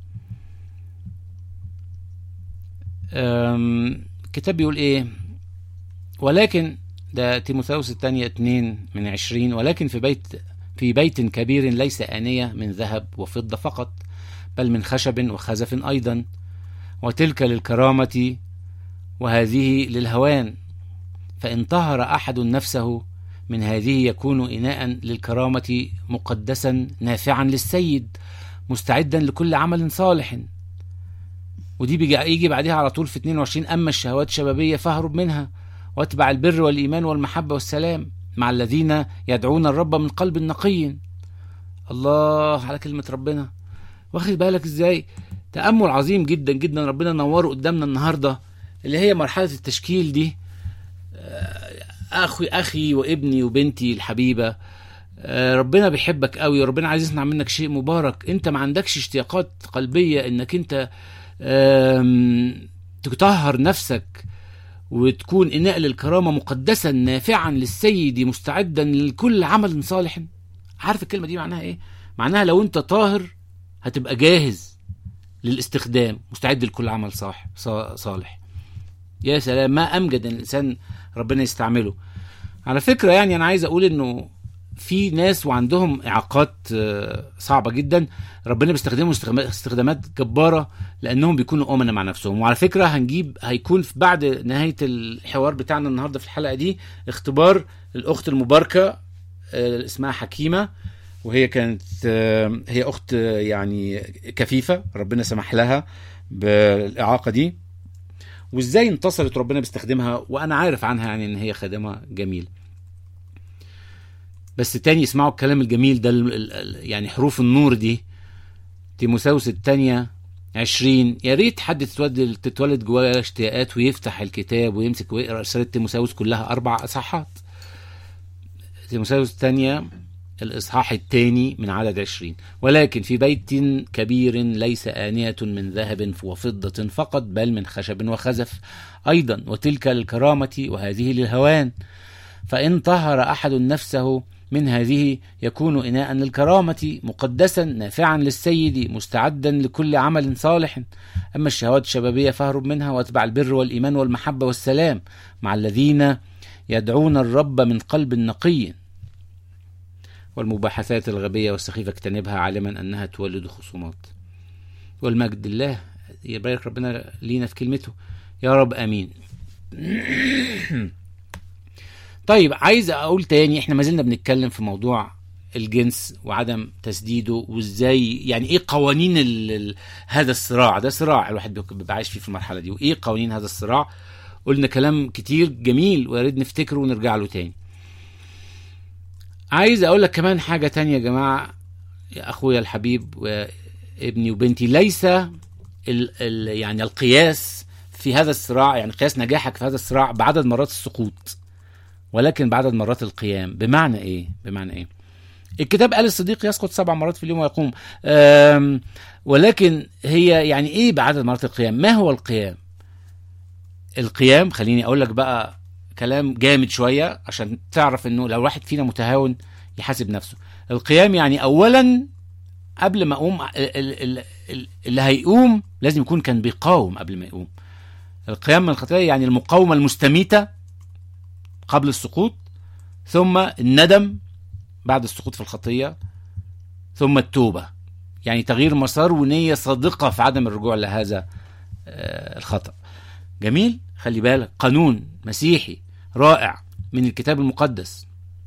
أم، الكتاب بيقول إيه ولكن ده تيموثاوس الثانية اتنين من عشرين ولكن في بيت في بيت كبير ليس آنية من ذهب وفضة فقط بل من خشب وخزف أيضا وتلك للكرامة وهذه للهوان فإن طهر أحد نفسه من هذه يكون إناء للكرامة مقدسا نافعا للسيد مستعدا لكل عمل صالح ودي بيجي يجي بعدها على طول في 22 أما الشهوات الشبابية فاهرب منها واتبع البر والإيمان والمحبة والسلام مع الذين يدعون الرب من قلب نقي الله على كلمة ربنا واخد بالك ازاي تأمل عظيم جدا جدا ربنا نوره قدامنا النهاردة اللي هي مرحلة التشكيل دي آه، أخي أخي وابني وبنتي الحبيبة آه، ربنا بيحبك قوي وربنا عايز يصنع منك شيء مبارك انت ما عندكش اشتياقات قلبيه انك انت آم، تطهر نفسك وتكون اناء للكرامه مقدسا نافعا للسيد مستعدا لكل عمل صالح عارف الكلمه دي معناها ايه معناها لو انت طاهر هتبقى جاهز للاستخدام مستعد لكل عمل صح صا- صالح يا سلام ما امجد ان الانسان ربنا يستعمله على فكره يعني انا عايز اقول انه في ناس وعندهم اعاقات آه، صعبه جدا ربنا بيستخدمهم استخدام- استخدامات جباره لانهم بيكونوا امنا مع نفسهم وعلى فكره هنجيب هيكون في بعد نهايه الحوار بتاعنا النهارده في الحلقه دي اختبار الاخت المباركه آه، اسمها حكيمه وهي كانت آه، هي اخت آه، يعني كفيفه ربنا سمح لها بالاعاقه دي وازاي انتصرت ربنا بيستخدمها وانا عارف عنها يعني ان هي خادمه جميل بس تاني اسمعوا الكلام الجميل ده ال- ال- ال- يعني حروف النور دي تيموساوس الثانية عشرين يا ريت حد تتولد تتولد جواه اشتياقات ويفتح الكتاب ويمسك ويقرا رسالة تيموساوس كلها أربع إصحاحات تيموساوس الثانية الإصحاح الثاني من عدد عشرين ولكن في بيت كبير ليس آنية من ذهب وفضة فقط بل من خشب وخزف أيضا وتلك للكرامة وهذه للهوان فإن طهر أحد نفسه من هذه يكون إناء للكرامة مقدسا نافعا للسيد مستعدا لكل عمل صالح أما الشهوات الشبابية فاهرب منها واتبع البر والإيمان والمحبة والسلام مع الذين يدعون الرب من قلب نقي والمباحثات الغبية والسخيفة اجتنبها عالما أنها تولد خصومات والمجد الله يبارك ربنا لينا في كلمته يا رب آمين طيب عايز اقول تاني احنا ما زلنا بنتكلم في موضوع الجنس وعدم تسديده وازاي يعني ايه قوانين ال ال هذا الصراع ده صراع الواحد بيك- بيبقى عايش فيه في المرحله دي وايه قوانين هذا الصراع قلنا كلام كتير جميل ويا ريت نفتكره ونرجع له تاني عايز اقول لك كمان حاجه تانية يا جماعه يا اخويا الحبيب وابني وبنتي ليس ال ال يعني القياس في هذا الصراع يعني قياس نجاحك في هذا الصراع بعدد مرات السقوط ولكن بعدد مرات القيام بمعنى ايه بمعنى ايه الكتاب قال الصديق يسقط سبع مرات في اليوم ويقوم أم، ولكن هي يعني ايه بعدد مرات القيام ما هو القيام القيام خليني اقول لك بقى كلام جامد شويه عشان تعرف انه لو واحد فينا متهاون يحاسب نفسه القيام يعني اولا قبل ما اقوم ال- ال- ال- ال- اللي هيقوم لازم يكون كان بيقاوم قبل ما يقوم القيام من الخطيه يعني المقاومه المستميته قبل السقوط ثم الندم بعد السقوط في الخطيه ثم التوبه يعني تغيير مسار ونيه صادقه في عدم الرجوع لهذا آه، الخطا جميل خلي بالك قانون مسيحي رائع من الكتاب المقدس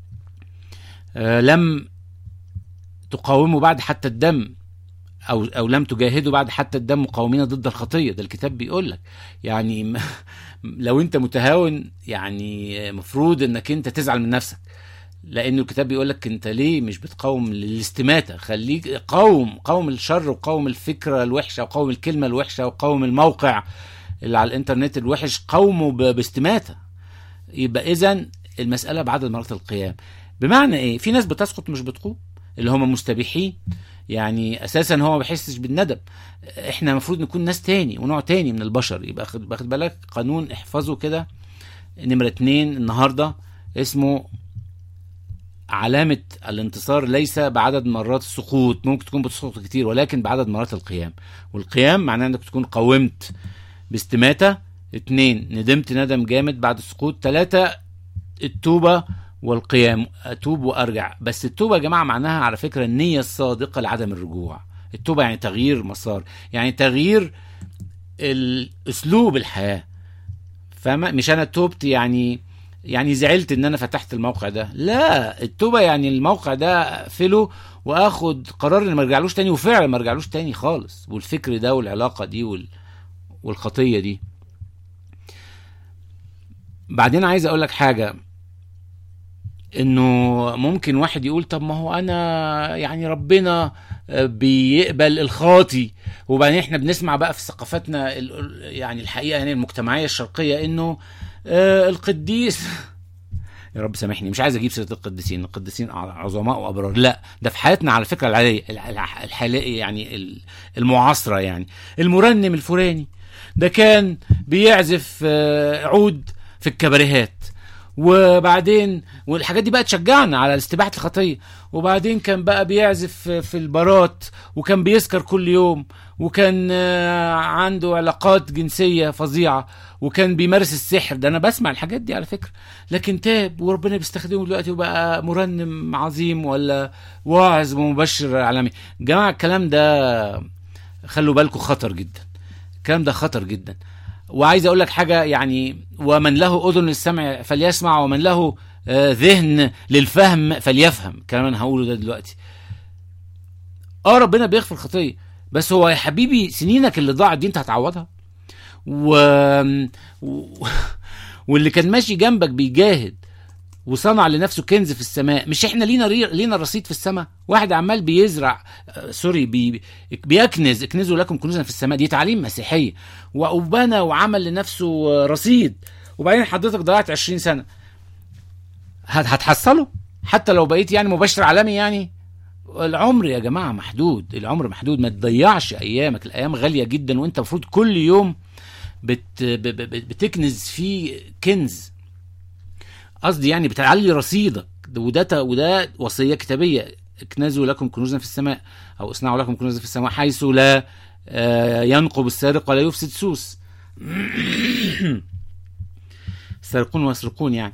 آه، لم تقاوموا بعد حتى الدم او او لم تجاهدوا بعد حتى الدم مقاومين ضد الخطيه ده الكتاب بيقول لك يعني م- لو انت متهاون يعني مفروض انك انت تزعل من نفسك لانه الكتاب بيقول لك انت ليه مش بتقاوم للاستماته خليك قاوم قاوم الشر وقاوم الفكره الوحشه وقاوم الكلمه الوحشه وقاوم الموقع اللي على الانترنت الوحش قاومه ب- باستماته يبقى اذا المساله بعدد مرات القيام بمعنى ايه في ناس بتسقط مش بتقوم اللي هم مستبيحين يعني اساسا هو ما بيحسش بالندم احنا المفروض نكون ناس تاني ونوع تاني من البشر يبقى خد باخد بالك قانون احفظه كده نمرة اتنين النهاردة اسمه علامة الانتصار ليس بعدد مرات السقوط ممكن تكون بتسقط كتير ولكن بعدد مرات القيام والقيام معناه انك تكون قومت باستماتة اتنين ندمت ندم جامد بعد السقوط تلاتة التوبة والقيام اتوب وارجع بس التوبة يا جماعة معناها على فكرة النية الصادقة لعدم الرجوع التوبة يعني تغيير مسار يعني تغيير الاسلوب الحياة فاهمة مش انا توبت يعني يعني زعلت ان انا فتحت الموقع ده لا التوبة يعني الموقع ده اقفله واخد قرار ان ما ارجعلوش تاني وفعلا ما ارجعلوش تاني خالص والفكر ده والعلاقة دي وال... والخطية دي بعدين عايز اقول لك حاجة انه ممكن واحد يقول طب ما هو انا يعني ربنا بيقبل الخاطي وبعدين احنا بنسمع بقى في ثقافتنا ال- يعني الحقيقه يعني المجتمعيه الشرقيه انه آه، القديس يا رب سامحني مش عايز اجيب سيره القديسين القديسين عظماء وابرار لا ده في حياتنا على فكره العاديه الحاليه يعني المعاصره يعني المرنم الفلاني ده كان بيعزف آه، عود في الكباريهات وبعدين والحاجات دي بقى تشجعنا على استباحه الخطيه وبعدين كان بقى بيعزف في البارات وكان بيسكر كل يوم وكان آه، عنده علاقات جنسيه فظيعه وكان بيمارس السحر ده انا بسمع الحاجات دي على فكره لكن تاب وربنا بيستخدمه دلوقتي وبقى مرنم عظيم ولا واعظ ومبشر عالمي جماعه الكلام ده خلوا بالكم خطر جدا الكلام ده خطر جدا وعايز اقول لك حاجه يعني ومن له اذن للسمع فليسمع ومن له آه، ذهن للفهم فليفهم الكلام انا هقوله ده دلوقتي اه ربنا بيغفر خطيه بس هو يا حبيبي سنينك اللي ضاعت دي انت هتعوضها و... و... واللي كان ماشي جنبك بيجاهد وصنع لنفسه كنز في السماء مش احنا لينا ري... لينا رصيد في السماء واحد عمال بيزرع آه سوري بي... بيكنز اكنزوا لكم كنوزا في السماء دي تعليم مسيحيه وبنى وعمل لنفسه رصيد وبعدين حضرتك ضيعت 20 سنه هت... هتحصله حتى لو بقيت يعني مبشر عالمي يعني العمر يا جماعه محدود العمر محدود ما تضيعش ايامك الايام غاليه جدا وانت المفروض كل يوم بت... بتكنز فيه كنز قصدي يعني بتعلي رصيدك وده وده وصيه كتابيه اكنزوا لكم كنوزا في السماء او اصنعوا لكم كنوزا في السماء حيث لا آه، ينقب السارق ولا يفسد سوس سارقون ويسرقون يعني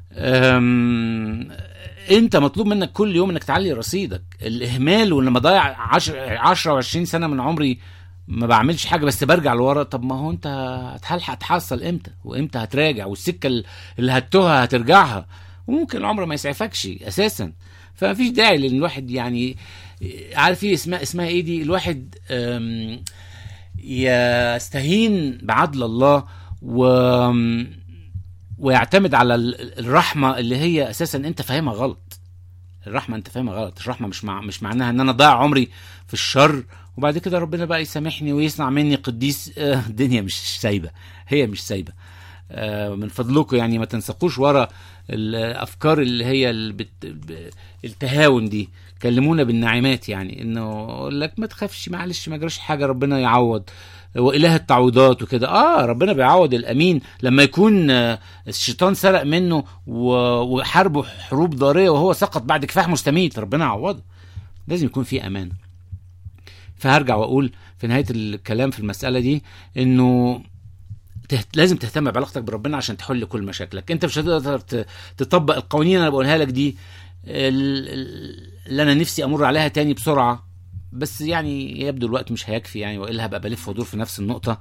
انت مطلوب منك كل يوم انك تعلي رصيدك الاهمال ولما ضيع 10 و20 سنه من عمري ما بعملش حاجه بس برجع لورا طب ما هو انت هتلحق تحصل امتى وامتى هتراجع والسكه اللي هتوها هترجعها وممكن العمر ما يسعفكش اساسا فما فيش داعي لان الواحد يعني عارف ايه اسمها اسمها ايه دي الواحد يستهين بعدل الله و ويعتمد على الرحمه اللي هي اساسا انت فاهمها غلط الرحمه انت فاهمها غلط الرحمه مش مع مش معناها ان انا ضايع عمري في الشر وبعد كده ربنا بقى يسامحني ويصنع مني قديس آه الدنيا مش سايبه هي مش سايبه آه من فضلكم يعني ما تنسقوش ورا الافكار اللي هي التهاون دي كلمونا بالنعمات يعني انه اقول لك ما تخافش معلش ما جراش حاجه ربنا يعوض واله التعويضات وكده اه ربنا بيعوض الامين لما يكون آه، الشيطان سرق منه وحاربه حروب ضاريه وهو سقط بعد كفاح مستميت ربنا يعوضه لازم يكون في امان فهرجع واقول في نهايه الكلام في المساله دي انه تهت... لازم تهتم بعلاقتك بربنا عشان تحل كل مشاكلك انت مش هتقدر تطبق القوانين اللي انا بقولها لك دي اللي انا نفسي امر عليها تاني بسرعه بس يعني يبدو الوقت مش هيكفي يعني والا هبقى بلف ودور في نفس النقطه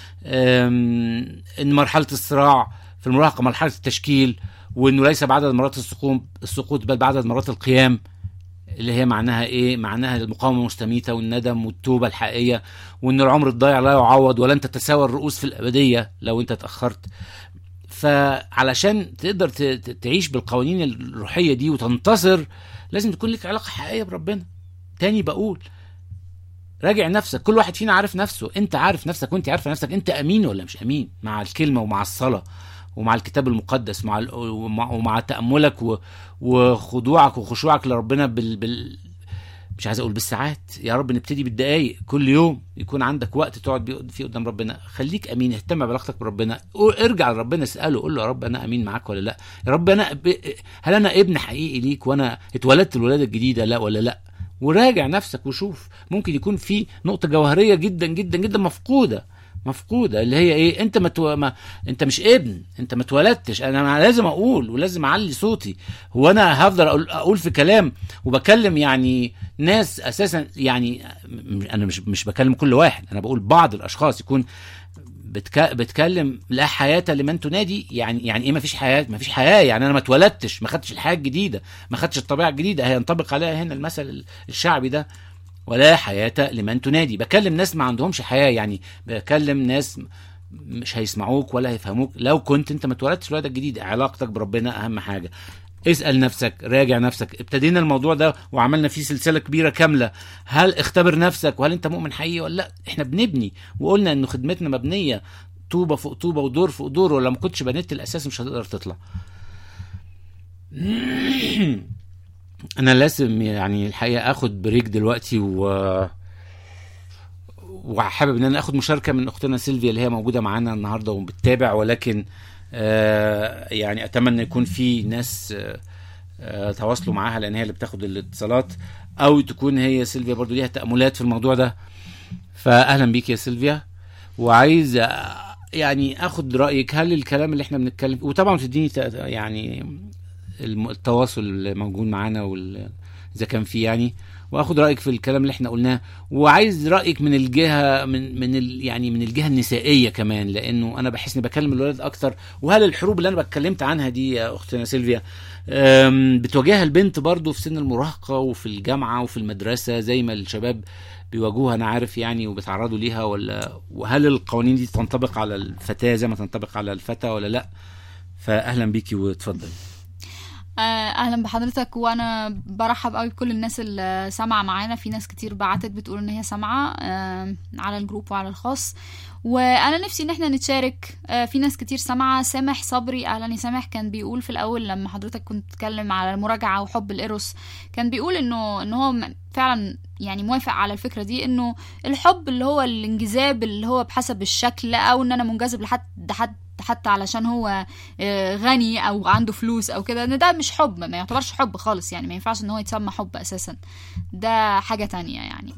ان مرحله الصراع في المراهقه مرحله التشكيل وانه ليس بعدد مرات السقوط السقوط بل بعدد مرات القيام اللي هي معناها ايه معناها المقاومه المستميته والندم والتوبه الحقيقيه وان العمر الضايع لا يعوض ولن تتساوى الرؤوس في الابديه لو انت اتاخرت فعلشان تقدر تعيش بالقوانين الروحيه دي وتنتصر لازم تكون لك علاقه حقيقيه بربنا تاني بقول راجع نفسك كل واحد فينا عارف نفسه انت عارف نفسك وانت عارفه نفسك انت امين ولا مش امين مع الكلمه ومع الصلاه ومع الكتاب المقدس مع ومع تاملك وخضوعك وخشوعك لربنا بال, بال مش عايز اقول بالساعات يا رب نبتدي بالدقايق كل يوم يكون عندك وقت تقعد فيه قدام ربنا خليك امين اهتم بعلاقتك بربنا ارجع لربنا اساله قول له يا رب انا امين معاك ولا لا يا رب انا ب... هل انا ابن حقيقي ليك وانا اتولدت الولاده الجديده لا ولا لا وراجع نفسك وشوف ممكن يكون في نقطه جوهريه جدا جدا جدا مفقوده مفقوده اللي هي ايه انت متو... ما انت مش ابن انت ما اتولدتش انا لازم اقول ولازم اعلي صوتي هو انا هفضل اقول, أقول في كلام وبكلم يعني ناس اساسا يعني انا مش مش بكلم كل واحد انا بقول بعض الاشخاص يكون بتك... بتكلم لا حياه لمن تنادي يعني يعني ايه ما فيش حياه ما فيش حياه يعني انا ما اتولدتش ما خدتش الحياه الجديده ما خدتش الطبيعه الجديده هينطبق عليها هنا المثل الشعبي ده ولا حياة لمن تنادي بكلم ناس ما عندهمش حياة يعني بكلم ناس مش هيسمعوك ولا هيفهموك لو كنت انت ما اتولدتش الولد الجديد علاقتك بربنا اهم حاجه اسال نفسك راجع نفسك ابتدينا الموضوع ده وعملنا فيه سلسله كبيره كامله هل اختبر نفسك وهل انت مؤمن حقيقي ولا لا احنا بنبني وقلنا انه خدمتنا مبنيه طوبه فوق طوبه ودور فوق دور ولو ما كنتش بنيت الاساس مش هتقدر تطلع انا لازم يعني الحقيقه اخد بريك دلوقتي و وحابب ان انا اخد مشاركه من اختنا سيلفيا اللي هي موجوده معانا النهارده وبتتابع ولكن آه يعني اتمنى يكون في ناس آه آه تواصلوا معاها لان هي اللي بتاخد الاتصالات او تكون هي سيلفيا برضو ليها تاملات في الموضوع ده فاهلا بيك يا سيلفيا وعايز آه، يعني اخد رايك هل الكلام اللي احنا بنتكلم وطبعا تديني ت- يعني الم- التواصل اللي موجود معانا وال... اذا كان في يعني واخد رايك في الكلام اللي احنا قلناه وعايز رايك من الجهه من من ال... يعني من الجهه النسائيه كمان لانه انا بحس اني بكلم الولاد اكتر وهل الحروب اللي انا اتكلمت عنها دي يا اختنا سيلفيا أم، بتواجهها البنت برضو في سن المراهقه وفي الجامعه وفي المدرسه زي ما الشباب بيواجهوها انا عارف يعني وبيتعرضوا ليها ولا وهل القوانين دي تنطبق على الفتاه زي ما تنطبق على الفتى ولا لا فاهلا بيكي واتفضل آه، اهلا بحضرتك وانا برحب قوي بكل الناس اللي سامعه معانا في ناس كتير بعتت بتقول ان هي سامعه آه، على الجروب وعلى الخاص وانا نفسي ان احنا نتشارك آه، في ناس كتير سامعه سامح صبري اهلا يا سامح كان بيقول في الاول لما حضرتك كنت بتتكلم على المراجعه وحب الايروس كان بيقول انه ان هو م- فعلا يعني موافق على الفكره دي انه الحب اللي هو الانجذاب اللي هو بحسب الشكل او ان انا منجذب لحد حد حتى علشان هو آه، غني او عنده فلوس او كده ان ده مش حب ما يعتبرش حب خالص يعني ما ينفعش ان هو يتسمى حب اساسا ده حاجة تانية يعني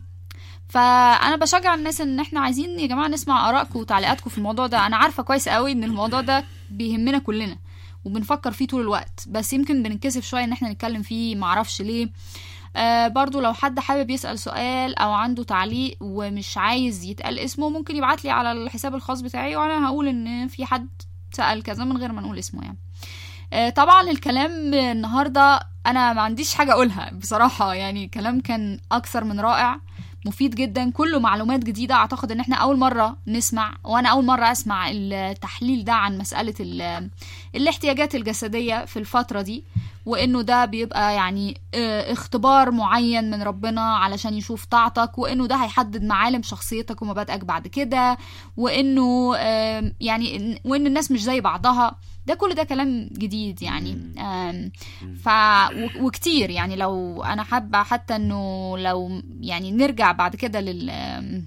فانا بشجع الناس ان احنا عايزين يا جماعه نسمع ارائكم وتعليقاتكم في الموضوع ده انا عارفه كويس قوي ان الموضوع ده بيهمنا كلنا وبنفكر فيه طول الوقت بس يمكن بنتكسف شويه ان احنا نتكلم فيه معرفش ليه آه برضو لو حد حابب يسأل سؤال أو عنده تعليق ومش عايز يتقال اسمه ممكن يبعت لي على الحساب الخاص بتاعي وأنا هقول إن في حد سأل كذا من غير ما نقول اسمه يعني آه طبعا الكلام النهاردة أنا ما عنديش حاجة أقولها بصراحة يعني كلام كان أكثر من رائع مفيد جدا كله معلومات جديدة أعتقد إن إحنا أول مرة نسمع وأنا أول مرة أسمع التحليل ده عن مسألة ال- الاحتياجات الجسدية في الفترة دي وانه ده بيبقى يعني اه، اختبار معين من ربنا علشان يشوف طاعتك وانه ده هيحدد معالم شخصيتك ومبادئك بعد كده وانه ام، يعني إن- وان الناس مش زي بعضها ده كل ده كلام جديد يعني ام، ف و- وكتير يعني لو انا حابه حتى انه لو يعني نرجع بعد كده لل ام،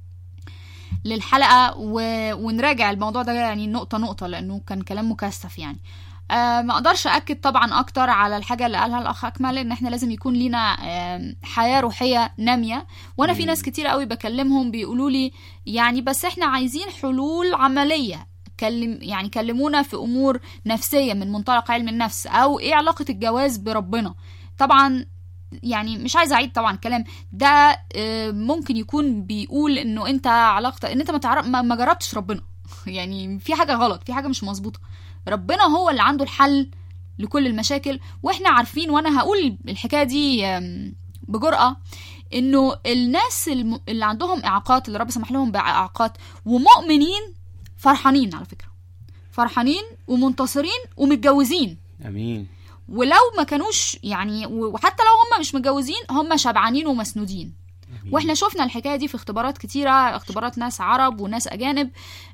للحلقه و... ونراجع الموضوع ده يعني نقطه نقطه لانه كان كلام مكثف يعني آه ما اقدرش اكد طبعا اكتر على الحاجه اللي قالها الاخ اكمل ان احنا لازم يكون لينا آم، حياه روحيه ناميه وانا في ناس كتير قوي بكلمهم بيقولوا لي يعني بس احنا عايزين حلول عمليه كلم يعني كلمونا في امور نفسيه من منطلق علم النفس او ايه علاقه الجواز بربنا طبعا يعني مش عايزه اعيد طبعا الكلام ده آه، ممكن يكون بيقول انه انت علاقتك ان انت ما تعرف ما ما جربتش ربنا يعني في حاجه غلط في حاجه مش مظبوطه ربنا هو اللي عنده الحل لكل المشاكل واحنا عارفين وانا هقول الحكايه دي آم، بجرأة انه الناس الم- اللي عندهم اعاقات اللي رب سمح لهم باعاقات ومؤمنين فرحانين على فكره فرحانين ومنتصرين ومتجوزين امين ولو ما كانوش يعني وحتى لو هم مش متجوزين هم شبعانين ومسنودين واحنا شفنا الحكايه دي في اختبارات كتيره اختبارات ناس عرب وناس اجانب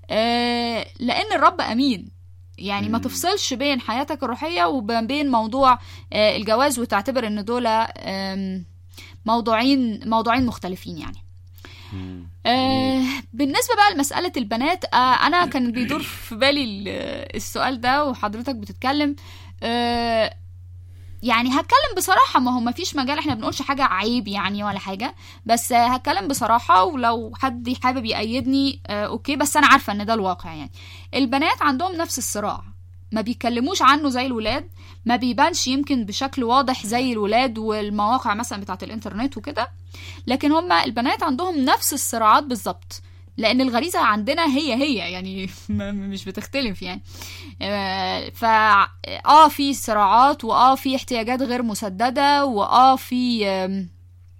آه لان الرب امين يعني ما مم. تفصلش بين حياتك الروحيه وبين موضوع آه الجواز وتعتبر ان دول آم، موضوعين موضوعين مختلفين يعني مم. آه بالنسبة بقى لمسألة البنات آه أنا كان بيدور في بالي ال- السؤال ده وحضرتك بتتكلم آه يعني هتكلم بصراحة ما هو مفيش مجال احنا بنقولش حاجة عيب يعني ولا حاجة بس آه هتكلم بصراحة ولو حد حابب يأيدني آه اوكي بس أنا عارفة ان ده الواقع يعني البنات عندهم نفس الصراع ما بيتكلموش عنه زي الولاد ما بيبانش يمكن بشكل واضح زي الولاد والمواقع مثلا بتاعت الانترنت وكده لكن هما البنات عندهم نفس الصراعات بالظبط لان الغريزه عندنا هي هي يعني ما- مش بتختلف يعني آه، فا اه في صراعات واه في احتياجات غير مسدده واه في آم،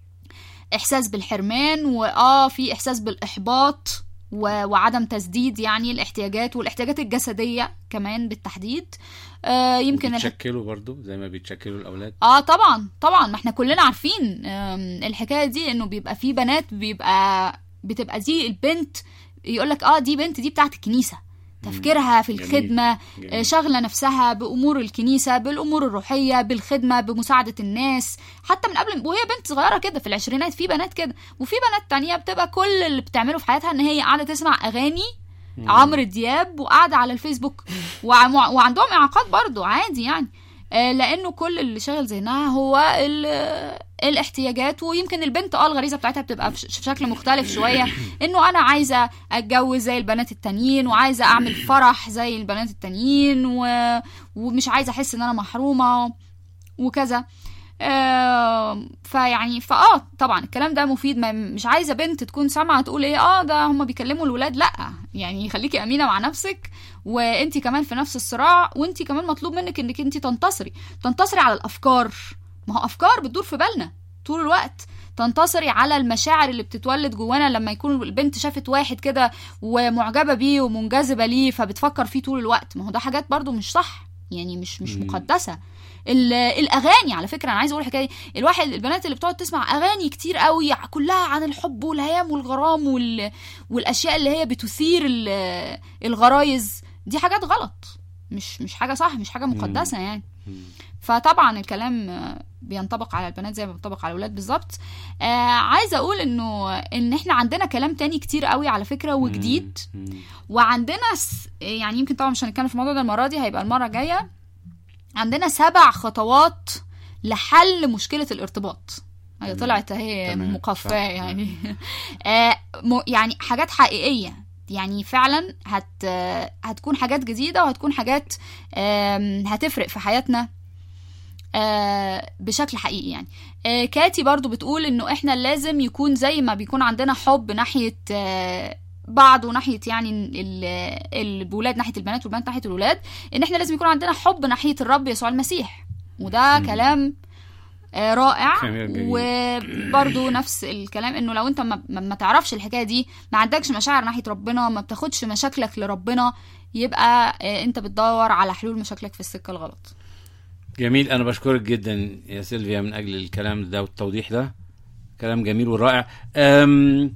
احساس بالحرمان واه في احساس بالاحباط و- وعدم تسديد يعني الاحتياجات والاحتياجات الجسديه كمان بالتحديد آه يمكن الح- بيتشكلوا برضو زي ما بيتشكلوا الاولاد اه طبعا طبعا ما احنا كلنا عارفين آم، الحكايه دي انه بيبقى في بنات بيبقى بتبقى دي البنت يقول لك اه دي بنت دي بتاعت الكنيسه تفكيرها في جميل. الخدمه جميل. آه، شاغله نفسها بامور الكنيسه بالامور الروحيه بالخدمه بمساعده الناس حتى من قبل وهي بنت صغيره كده في العشرينات في بنات كده وفي بنات تانية بتبقى كل اللي بتعمله في حياتها ان هي قاعده تسمع اغاني عمرو دياب وقاعده على الفيسبوك وع- وعندهم اعاقات برضو عادي يعني آه، لانه كل اللي شاغل ذهنها هو ال- الاحتياجات ويمكن البنت اه الغريزه بتاعتها بتبقى في ش- في شكل مختلف شويه انه انا عايزه اتجوز زي البنات التانيين وعايزه اعمل فرح زي البنات التانيين و... ومش عايزه احس ان انا محرومه وكذا آه فيعني فاه طبعا الكلام ده مفيد ما مش عايزه بنت تكون سامعه تقول ايه اه ده هم بيكلموا الولاد لا يعني خليكي امينه مع نفسك وانت كمان في نفس الصراع وانت كمان مطلوب منك انك انت تنتصري تنتصري على الافكار ما هو افكار بتدور في بالنا طول الوقت تنتصري على المشاعر اللي بتتولد جوانا لما يكون البنت شافت واحد كده ومعجبه بيه ومنجذبه ليه فبتفكر فيه طول الوقت ما هو ده حاجات برضو مش صح يعني مش مش مم. مقدسه ال- الاغاني على فكره انا عايزه اقول الحكايه دي الواحد البنات اللي بتقعد تسمع اغاني كتير قوي كلها عن الحب والهيام والغرام وال... والاشياء اللي هي بتثير ال- الغرايز دي حاجات غلط مش مش حاجه صح مش حاجه مقدسه يعني مم. فطبعا الكلام آه، بينطبق على البنات زي ما بينطبق على الولاد بالظبط آه عايزه اقول انه ان احنا عندنا كلام تاني كتير قوي على فكره وجديد مم. وعندنا س... يعني يمكن طبعا مش هنتكلم في الموضوع ده المره دي هيبقى المره الجايه عندنا خطوات لحل مشكله الارتباط هي تمام. طلعت اهي تمام. مقفاه صح. يعني آه م... يعني حاجات حقيقيه يعني فعلا هت هتكون حاجات جديده وهتكون حاجات آم، هتفرق في حياتنا آه، بشكل حقيقي يعني آه، كاتي برضو بتقول انه احنا لازم يكون زي ما بيكون عندنا حب ناحيه آه، بعض وناحيه يعني ال- الولاد ناحيه البنات والبنات ناحيه الولاد ان احنا لازم يكون عندنا حب ناحيه الرب يسوع المسيح وده مم. كلام آه، رائع كلام جميل. وبرضو نفس الكلام انه لو انت ما, ما ما تعرفش الحكايه دي ما عندكش مشاعر ناحيه ربنا ما بتاخدش مشاكلك لربنا يبقى آه، انت بتدور على حلول مشاكلك في السكه الغلط جميل انا بشكرك جدا يا سيلفيا من اجل الكلام ده والتوضيح ده كلام جميل ورائع أم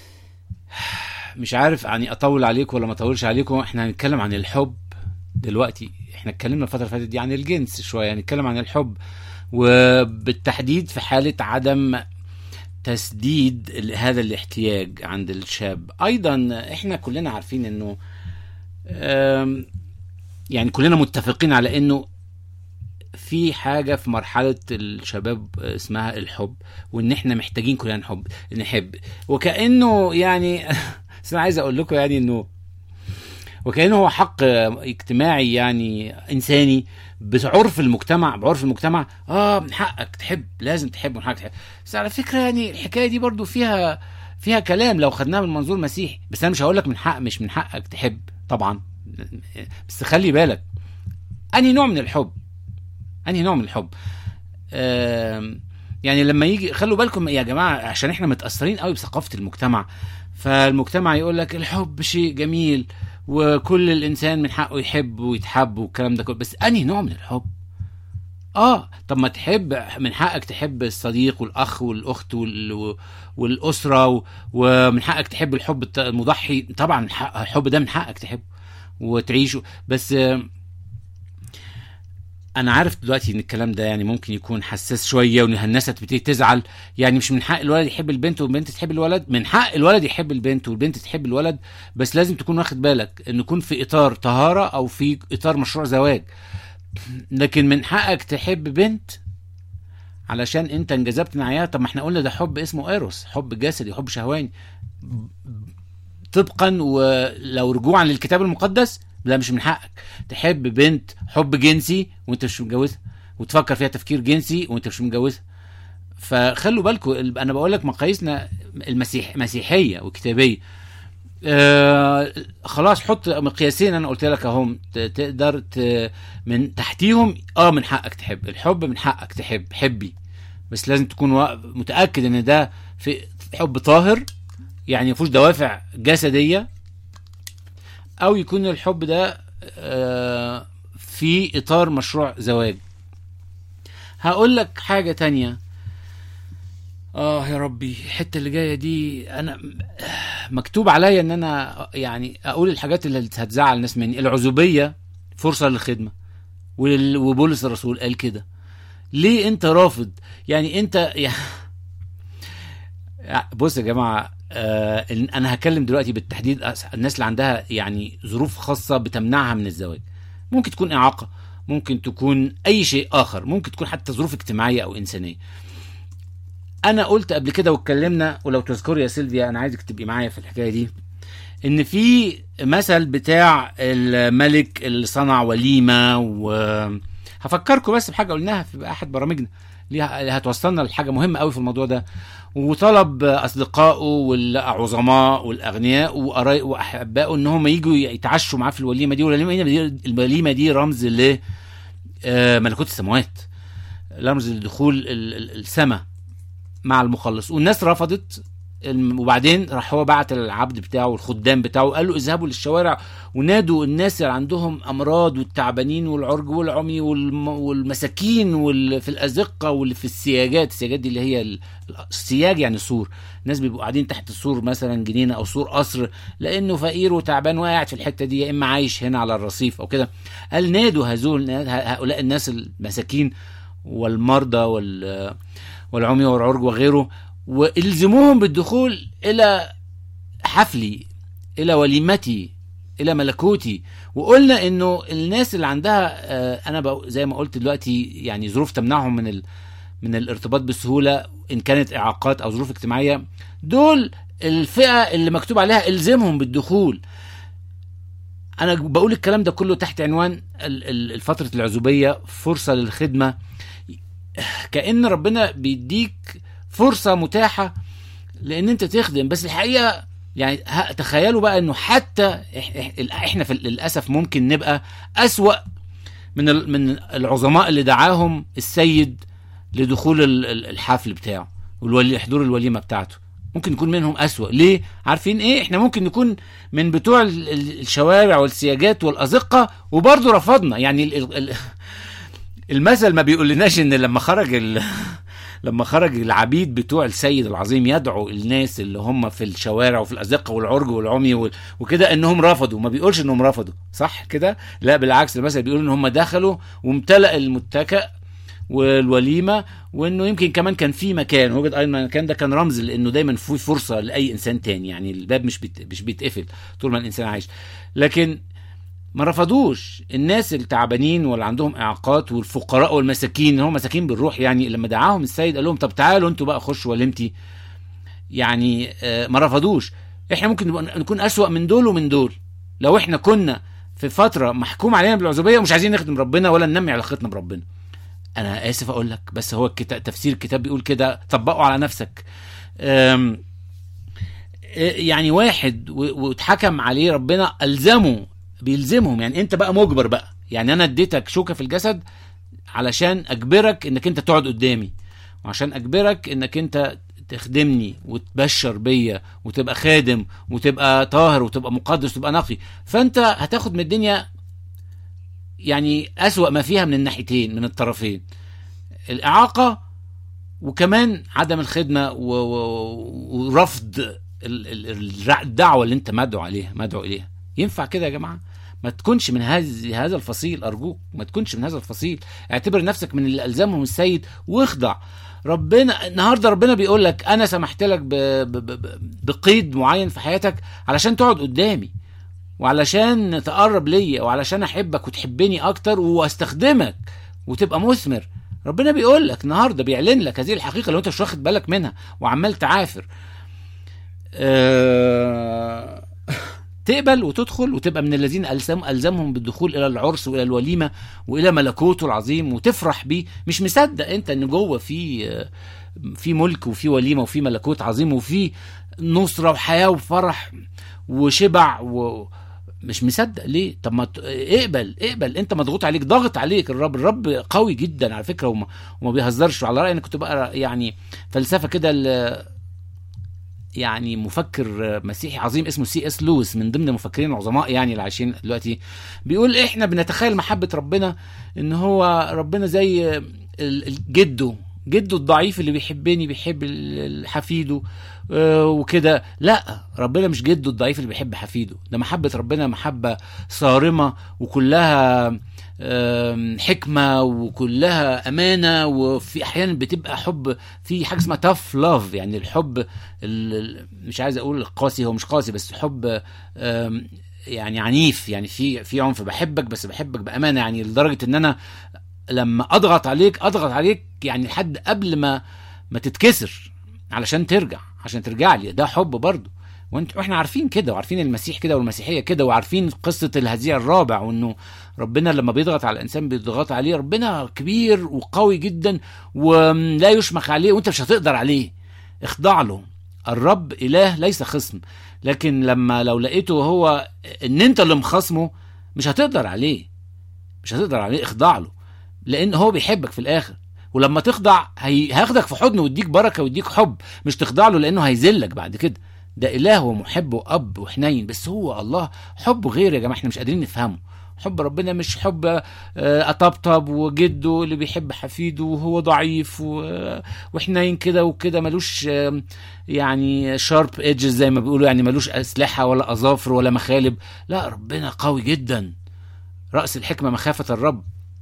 مش عارف يعني اطول عليكم ولا ما اطولش عليكم احنا هنتكلم عن الحب دلوقتي احنا اتكلمنا الفتره اللي فاتت دي عن الجنس شويه هنتكلم عن الحب وبالتحديد في حاله عدم تسديد ال- هذا الاحتياج عند الشاب ايضا احنا كلنا عارفين انه أم، يعني كلنا متفقين على انه في حاجه في مرحله الشباب اسمها الحب وان احنا محتاجين كلنا نحب نحب وكانه يعني بس انا عايز اقول لكم يعني انه وكانه هو حق اجتماعي يعني انساني بعرف المجتمع بعرف المجتمع اه من حقك تحب لازم تحب من حقك تحب بس على فكره يعني الحكايه دي برضو فيها فيها كلام لو خدناها من منظور مسيحي بس انا مش هقول لك من حق مش من حقك تحب طبعا بس خلي بالك انهي نوع من الحب انهي نوع من الحب آم، يعني لما يجي خلوا بالكم يا جماعه عشان احنا متاثرين قوي بثقافه المجتمع فالمجتمع يقول لك الحب شيء جميل وكل الانسان من حقه يحب ويتحب والكلام ده كله بس انهي نوع من الحب اه طب ما تحب من حقك تحب الصديق والاخ والاخت وال... والاسره و... ومن حقك تحب الحب الت- المضحي طبعا الح- الحب ده من حقك تحبه وتعيشه بس آه، انا عارف دلوقتي ان الكلام ده يعني ممكن يكون حساس شويه وان الناس هتبتدي تزعل يعني مش من حق الولد يحب البنت والبنت تحب الولد من حق الولد يحب البنت والبنت تحب الولد بس لازم تكون واخد بالك ان يكون في اطار طهاره او في اطار مشروع زواج لكن من حقك تحب بنت علشان انت انجذبت ناحيتها طب ما احنا قلنا ده حب اسمه ايروس حب جسدي حب شهواني طبقا ولو رجوعا للكتاب المقدس لا مش من حقك تحب بنت حب جنسي وانت مش متجوزها وتفكر فيها تفكير جنسي وانت مش متجوزها فخلوا بالكم انا بقول لك مقاييسنا المسيح مسيحيه وكتابيه آه خلاص حط مقياسين انا قلت لك اهم ت- تقدر ت- من تحتيهم اه من حقك تحب الحب من حقك تحب حبي بس لازم تكون وا- متاكد ان ده في حب طاهر يعني مفيهوش دوافع جسديه او يكون الحب ده آه، في اطار مشروع زواج هقول لك حاجه تانية اه يا ربي الحته اللي جايه دي انا مكتوب عليا ان انا يعني اقول الحاجات اللي هتزعل الناس مني العزوبيه فرصه للخدمه وال- وبولس الرسول قال كده ليه انت رافض يعني انت يعني بص يا جماعه آه إن- انا هتكلم دلوقتي بالتحديد أس- الناس اللي عندها يعني ظروف خاصه بتمنعها من الزواج ممكن تكون اعاقه ممكن تكون اي شيء اخر ممكن تكون حتى ظروف اجتماعيه او انسانيه انا قلت قبل كده واتكلمنا ولو تذكري يا سيلفيا انا عايزك تبقي معايا في الحكايه دي ان في مثل بتاع الملك اللي صنع وليمه و هفكركم بس بحاجه قلناها في احد برامجنا ليها اللي هتوصلنا لحاجه مهمه قوي في الموضوع ده وطلب اصدقائه والعظماء والاغنياء وقراي- واحبائه ان هم يجوا يتعشوا معاه في الوليمه دي والوليمه دي الوليمه دي رمز ل آه، ملكوت السماوات رمز لدخول السماء مع المخلص والناس رفضت الم- وبعدين راح هو بعت العبد بتاعه والخدام بتاعه قال له اذهبوا للشوارع ونادوا الناس اللي عندهم امراض والتعبانين والعرج والعمي والم- والمساكين واللي في الازقه واللي في السياجات السياجات دي اللي هي ال- السياج يعني سور الناس بيبقوا قاعدين تحت السور مثلا جنينه او سور قصر لانه فقير وتعبان وقاعد في الحته دي يا اما عايش هنا على الرصيف او كده قال نادوا هذول هؤلاء الناس المساكين والمرضى وال والعمي والعرج وغيره والزموهم بالدخول الى حفلي الى وليمتي الى ملكوتي وقلنا انه الناس اللي عندها آه، انا بقو- زي ما قلت دلوقتي يعني ظروف تمنعهم من ال من الارتباط بسهوله ان كانت اعاقات او ظروف اجتماعيه دول الفئه اللي مكتوب عليها الزمهم بالدخول انا بقول الكلام ده كله تحت عنوان ال- ال- فتره العزوبيه فرصه للخدمه كأن ربنا بيديك فرصة متاحة لأن أنت تخدم بس الحقيقة يعني ه- تخيلوا بقى إنه حتى إح- إح- إحنا في للأسف ممكن نبقى أسوأ من ال- من العظماء اللي دعاهم السيد لدخول ال- ال- الحفل بتاعه والولي حضور الوليمة بتاعته ممكن نكون منهم أسوأ ليه عارفين ايه احنا ممكن نكون من بتوع ال- ال- الشوارع والسياجات والأزقة وبرضه رفضنا يعني ال- ال- ال- المثل ما بيقولناش ان لما خرج ال... لما خرج العبيد بتوع السيد العظيم يدعوا الناس اللي هم في الشوارع وفي الازقه والعرج والعمي وال- وكده انهم رفضوا ما بيقولش انهم رفضوا صح كده لا بالعكس المثل بيقول ان هم دخلوا وامتلأ المتكأ والوليمه وانه يمكن كمان كان في مكان وجد ايضا المكان ده كان رمز لانه دايما في فرصه لاي انسان تاني يعني الباب مش بيت... مش بيتقفل طول ما الانسان عايش لكن ما رفضوش الناس التعبانين واللي عندهم اعاقات والفقراء والمساكين اللي هم مساكين بالروح يعني لما دعاهم السيد قال لهم طب تعالوا انتوا بقى خشوا وليمتي يعني آه، ما رفضوش احنا ممكن نبقى نكون اسوأ من دول ومن دول لو احنا كنا في فتره محكوم علينا بالعزوبيه ومش عايزين نخدم ربنا ولا ننمي علاقتنا بربنا انا اسف اقول لك بس هو الكتاب تفسير الكتاب بيقول كده طبقه على نفسك أم يعني واحد و- واتحكم عليه ربنا الزمه بيلزمهم يعني انت بقى مجبر بقى يعني انا اديتك شوكه في الجسد علشان اجبرك انك انت تقعد قدامي وعشان اجبرك انك انت تخدمني وتبشر بيا وتبقى خادم وتبقى طاهر وتبقى مقدس وتبقى نقي فانت هتاخد من الدنيا يعني اسوأ ما فيها من الناحيتين من الطرفين الاعاقه وكمان عدم الخدمه و... و... ورفض ال... ال... الرع- الدعوه اللي انت مدعو عليها مدعو اليها ينفع كده يا جماعه ما تكونش من هذه هذا الفصيل ارجوك ما تكونش من هذا الفصيل اعتبر نفسك من اللي الزمهم السيد واخضع ربنا النهارده ربنا بيقول لك انا سمحت لك ب... ب... ب... بقيد معين في حياتك علشان تقعد قدامي وعلشان تقرب ليا وعلشان احبك وتحبني اكتر واستخدمك وتبقى مثمر ربنا بيقول لك النهارده بيعلن لك هذه الحقيقه لو انت مش واخد بالك منها وعمال تعافر أه... تقبل وتدخل وتبقى من الذين ألزم ألزمهم بالدخول إلى العرس وإلى الوليمة وإلى ملكوته العظيم وتفرح بيه مش مصدق أنت إن جوه في في ملك وفي وليمة وفي ملكوت عظيم وفي نصرة وحياة وفرح وشبع و مش مصدق ليه طب ما ت- اقبل اقبل انت مضغوط عليك ضاغط عليك الرب الرب قوي جدا على فكره وما, وما بيهزرش على رايي انا كنت بقرا يعني فلسفه كده ل- يعني مفكر مسيحي عظيم اسمه سي اس لويس من ضمن المفكرين العظماء يعني اللي عايشين دلوقتي بيقول احنا بنتخيل محبه ربنا ان هو ربنا زي ال- ال- جده جده الضعيف اللي بيحبني بيحب ال- ال- حفيده آه، وكده لا ربنا مش جده الضعيف اللي بيحب حفيده ده محبة ربنا محبة صارمة وكلها آم، حكمة وكلها أمانة وفي أحيانا بتبقى حب في حاجة اسمها تاف لاف يعني الحب ال- ال- مش عايز أقول قاسي هو مش قاسي بس حب آم، يعني عنيف يعني في في عنف بحبك بس بحبك بأمانة يعني لدرجة إن أنا لما أضغط عليك أضغط عليك يعني لحد قبل ما ما تتكسر علشان ترجع عشان ترجع لي ده حب برضه وانت واحنا عارفين كده وعارفين المسيح كده والمسيحيه كده وعارفين قصه الهزيع الرابع وانه ربنا لما بيضغط على الانسان بيضغط عليه ربنا كبير وقوي جدا ولا يشمخ عليه وانت مش هتقدر عليه اخضع له الرب اله ليس خصم لكن لما لو لقيته هو ان انت اللي مخصمه مش هتقدر عليه مش هتقدر عليه اخضع له لان هو بيحبك في الاخر ولما تخضع هي... هياخدك في حضنه ويديك بركه ويديك حب مش تخضع له لانه هيذلك بعد كده ده اله ومحب واب وحنين بس هو الله حبه غير يا جماعه احنا مش قادرين نفهمه حب ربنا مش حب آه، اطبطب وجده اللي بيحب حفيده وهو ضعيف و- وحنين كده وكده ملوش آه، يعني شارب ايدجز زي ما بيقولوا يعني ملوش اسلحه ولا اظافر ولا مخالب لا ربنا قوي جدا راس الحكمه مخافه الرب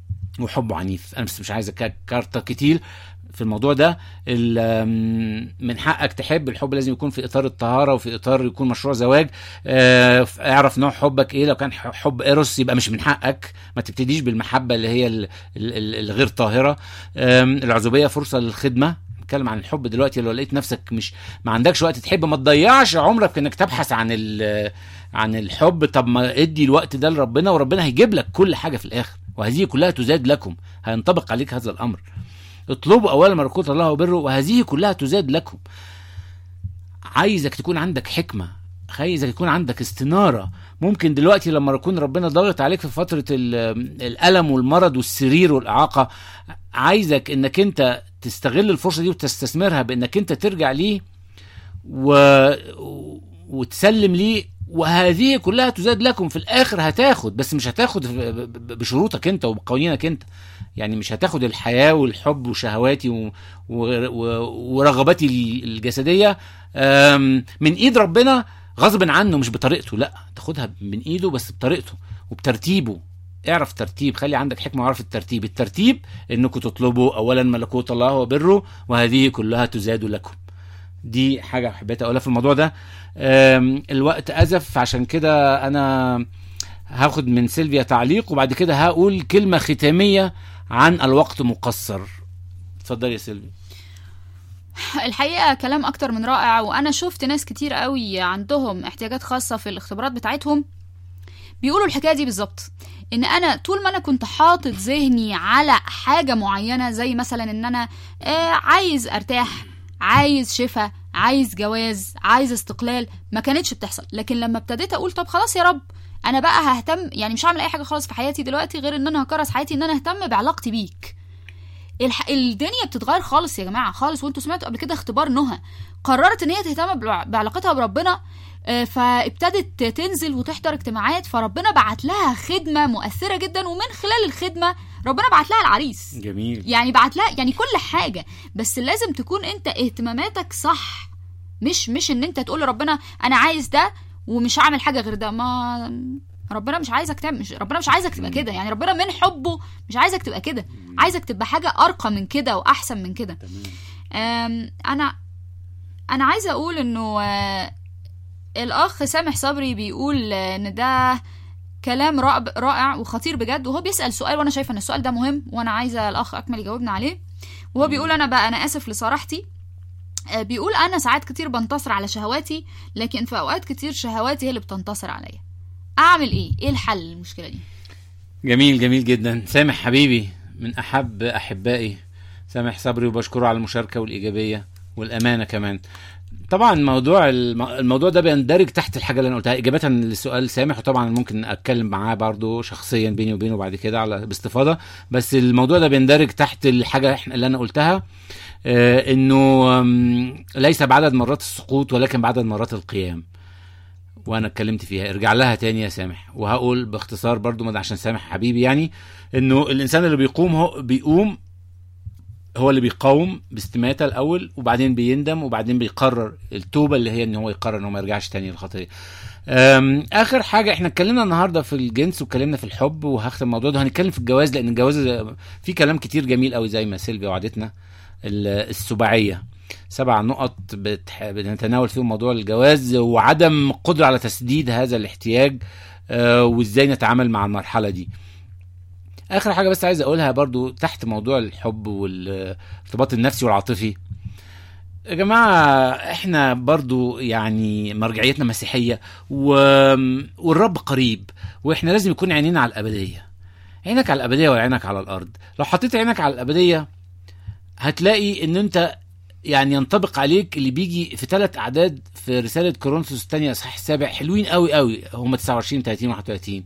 وحبه عنيف انا بس مش عايز كارتا كتير في الموضوع ده ال- آم، من حقك تحب الحب لازم يكون في اطار الطهاره وفي اطار يكون مشروع زواج آه، اعرف نوع حبك ايه لو كان ح- حب ايروس يبقى مش من حقك ما تبتديش بالمحبه اللي هي ال- ال- ال- الغير طاهره آم، العزوبيه فرصه للخدمه نتكلم عن الحب دلوقتي لو لقيت نفسك مش ما عندكش وقت تحب ما تضيعش عمرك في انك تبحث عن ال- عن الحب طب ما ادي الوقت ده لربنا وربنا هيجيب لك كل حاجه في الاخر وهذه كلها تزاد لكم هينطبق عليك هذا الامر اطلبوا اولا ملكوت الله وبره وهذه كلها تزاد لكم عايزك تكون عندك حكمه عايزك يكون عندك استناره ممكن دلوقتي لما يكون ربنا ضاغط عليك في فتره ال- الالم والمرض والسرير والاعاقه عايزك انك انت تستغل الفرصه دي وتستثمرها بانك انت ترجع ليه و... وتسلم ليه وهذه كلها تزاد لكم في الاخر هتاخد بس مش هتاخد ب- ب- بشروطك انت وبقوانينك انت يعني مش هتاخد الحياه والحب وشهواتي و... و... و... ورغباتي الجسديه أم، من ايد ربنا غصب عنه مش بطريقته لا تاخدها من ايده بس بطريقته وبترتيبه اعرف ترتيب خلي عندك حكمه واعرف الترتيب الترتيب انكم تطلبوا اولا ملكوت الله وبره وهذه كلها تزاد لكم دي حاجه حبيت اقولها في الموضوع ده أم، الوقت ازف عشان كده انا هاخد من سيلفيا تعليق وبعد كده هقول كلمه ختاميه عن الوقت مقصر اتفضل يا سيلفيا الحقيقة كلام أكتر من رائع وأنا شفت ناس كتير قوي عندهم احتياجات خاصة في الاختبارات بتاعتهم بيقولوا الحكاية دي بالظبط إن أنا طول ما أنا كنت حاطط ذهني على حاجة معينة زي مثلا إن أنا آه عايز أرتاح عايز شفاء عايز جواز عايز استقلال ما كانتش بتحصل لكن لما ابتديت أقول طب خلاص يا رب أنا بقى ههتم يعني مش هعمل أي حاجة خالص في حياتي دلوقتي غير إن أنا هكرس حياتي إن أنا أهتم بعلاقتي بيك الح... الدنيا بتتغير خالص يا جماعه خالص وانتوا سمعتوا قبل كده اختبار نهى قررت ان هي تهتم بع- بعلاقتها بربنا آه، فابتدت تنزل وتحضر اجتماعات فربنا بعت لها خدمه مؤثره جدا ومن خلال الخدمه ربنا بعت لها العريس جميل يعني بعت لها يعني كل حاجه بس لازم تكون انت اهتماماتك صح مش مش ان انت تقول لربنا انا عايز ده ومش هعمل حاجه غير ده ما ربنا مش عايزك تعمل مش ربنا مش عايزك تبقى كده يعني ربنا من حبه مش عايزك تبقى كده عايزك تبقى حاجه ارقى من كده واحسن من كده أم، انا انا عايزه اقول انه آه، الاخ سامح صبري بيقول آه، ان ده كلام رائع رائع وخطير بجد وهو بيسال سؤال وانا شايفه ان السؤال ده مهم وانا عايزه الاخ اكمل يجاوبنا عليه وهو بيقول انا بقى انا اسف لصراحتي آه، بيقول انا ساعات كتير بنتصر على شهواتي لكن في اوقات كتير شهواتي هي اللي بتنتصر عليا اعمل ايه ايه الحل للمشكله دي جميل جميل جدا سامح حبيبي من احب احبائي سامح صبري وبشكره على المشاركه والايجابيه والامانه كمان طبعا موضوع الم- الموضوع ده بيندرج تحت الحاجه اللي انا قلتها اجابه لسؤال سامح وطبعا ممكن اتكلم معاه برضو شخصيا بيني وبينه بعد كده على باستفاضه بس الموضوع ده بيندرج تحت الحاجه احنا اللي انا قلتها آه انه آم، ليس بعدد مرات السقوط ولكن بعدد مرات القيام وانا اتكلمت فيها ارجع لها تاني يا سامح وهقول باختصار برضو ما ده عشان سامح حبيبي يعني انه الانسان اللي بيقوم هو بيقوم هو اللي بيقاوم باستماتة الأول وبعدين بيندم وبعدين بيقرر التوبة اللي هي إن هو يقرر إنه ما يرجعش تاني للخطية. أم، آخر حاجة إحنا اتكلمنا النهاردة في الجنس واتكلمنا في الحب وهختم الموضوع ده هنتكلم في الجواز لأن الجواز في كلام كتير جميل قوي زي ما سيلفيا وعدتنا ال- السباعية سبع نقط بتح... بنتناول فيهم موضوع الجواز وعدم قدرة على تسديد هذا الاحتياج آه، وازاي نتعامل مع المرحلة دي اخر حاجة بس عايز اقولها برضو تحت موضوع الحب والارتباط النفسي والعاطفي يا جماعة احنا برضو يعني مرجعيتنا مسيحية و... والرب قريب واحنا لازم يكون عينينا على الأبدية عينك على الأبدية ولا عينك على الأرض لو حطيت عينك على الأبدية هتلاقي ان انت يعني ينطبق عليك اللي بيجي في ثلاث اعداد في رساله كورنثوس الثانيه اصحاح السابع حلوين قوي قوي هم 29 30 31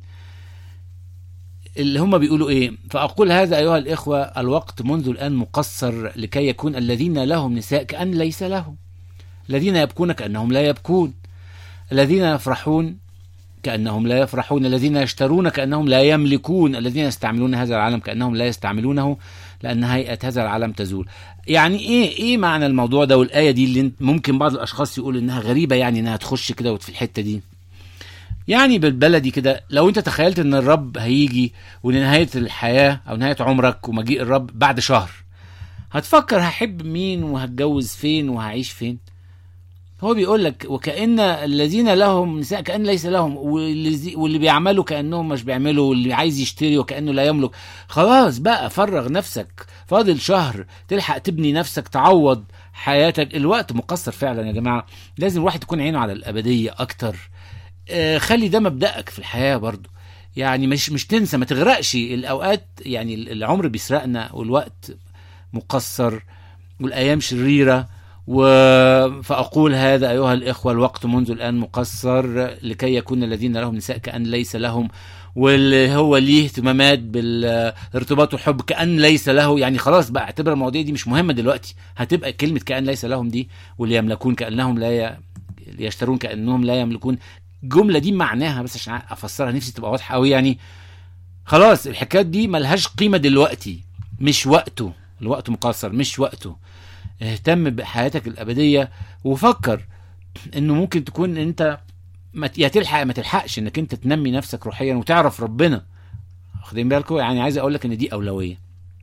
اللي هم بيقولوا ايه فاقول هذا ايها الاخوه الوقت منذ الان مقصر لكي يكون الذين لهم نساء كان ليس لهم الذين يبكون كانهم لا يبكون الذين يفرحون كانهم لا يفرحون الذين يشترون كانهم لا يملكون الذين يستعملون هذا العالم كانهم لا يستعملونه لان هيئه هذا العالم تزول يعني ايه ايه معنى الموضوع ده والايه دي اللي انت- ممكن بعض الاشخاص يقول انها غريبه يعني انها تخش كده في الحته دي يعني بالبلدي كده لو انت تخيلت ان الرب هيجي ونهايه الحياه او نهايه عمرك ومجيء الرب بعد شهر هتفكر هحب مين وهتجوز فين وهعيش فين هو بيقول لك وكأن الذين لهم نساء كأن ليس لهم واللي, زي- واللي بيعملوا كأنهم مش بيعملوا واللي عايز يشتري وكأنه لا يملك خلاص بقى فرغ نفسك فاضل شهر تلحق تبني نفسك تعوض حياتك الوقت مقصر فعلا يا جماعة لازم الواحد يكون عينه على الأبدية أكتر آه، خلي ده مبدأك في الحياة برضو يعني مش مش تنسى ما تغرقش الأوقات يعني العمر بيسرقنا والوقت مقصر والأيام شريرة و... فأقول هذا أيها الإخوة الوقت منذ الآن مقصر لكي يكون الذين لهم نساء كأن ليس لهم واللي هو ليه اهتمامات بالارتباط والحب كأن ليس له يعني خلاص بقى اعتبر المواضيع دي مش مهمة دلوقتي هتبقى كلمة كأن ليس لهم دي واللي يملكون كأنهم لا ي... يشترون كأنهم لا يملكون الجملة دي معناها بس عشان أفسرها نفسي تبقى واضحة أوي يعني خلاص الحكايات دي ملهاش قيمة دلوقتي مش وقته الوقت مقصر مش وقته اهتم بحياتك الأبدية وفكر انه ممكن تكون انت ما ت- يا تلحق يا ما تلحقش انك انت تنمي نفسك روحيا وتعرف ربنا واخدين بالكم يعني عايز اقول لك ان دي اولويه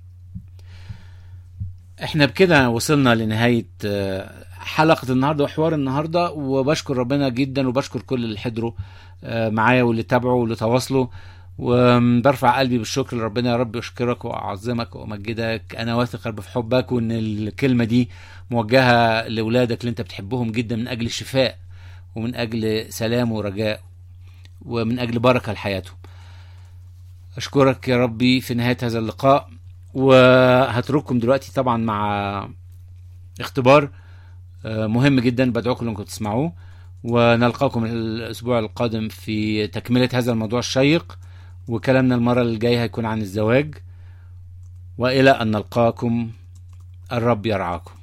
احنا بكده وصلنا لنهايه آه، حلقه النهارده وحوار النهارده وبشكر ربنا جدا وبشكر كل اللي حضروا آه، معايا واللي تابعوا واللي تواصلوا وبرفع قلبي بالشكر لربنا يا رب اشكرك واعظمك وامجدك انا واثق يا رب في حبك وان الكلمه دي موجهه لاولادك اللي انت بتحبهم جدا من اجل الشفاء ومن اجل سلام ورجاء ومن اجل بركه لحياتهم اشكرك يا ربي في نهايه هذا اللقاء وهترككم دلوقتي طبعا مع اختبار آه، مهم جدا بدعوكم انكم تسمعوه ونلقاكم الاسبوع القادم في تكمله هذا الموضوع الشيق وكلامنا المره الجايه هيكون عن الزواج والى ان نلقاكم الرب يرعاكم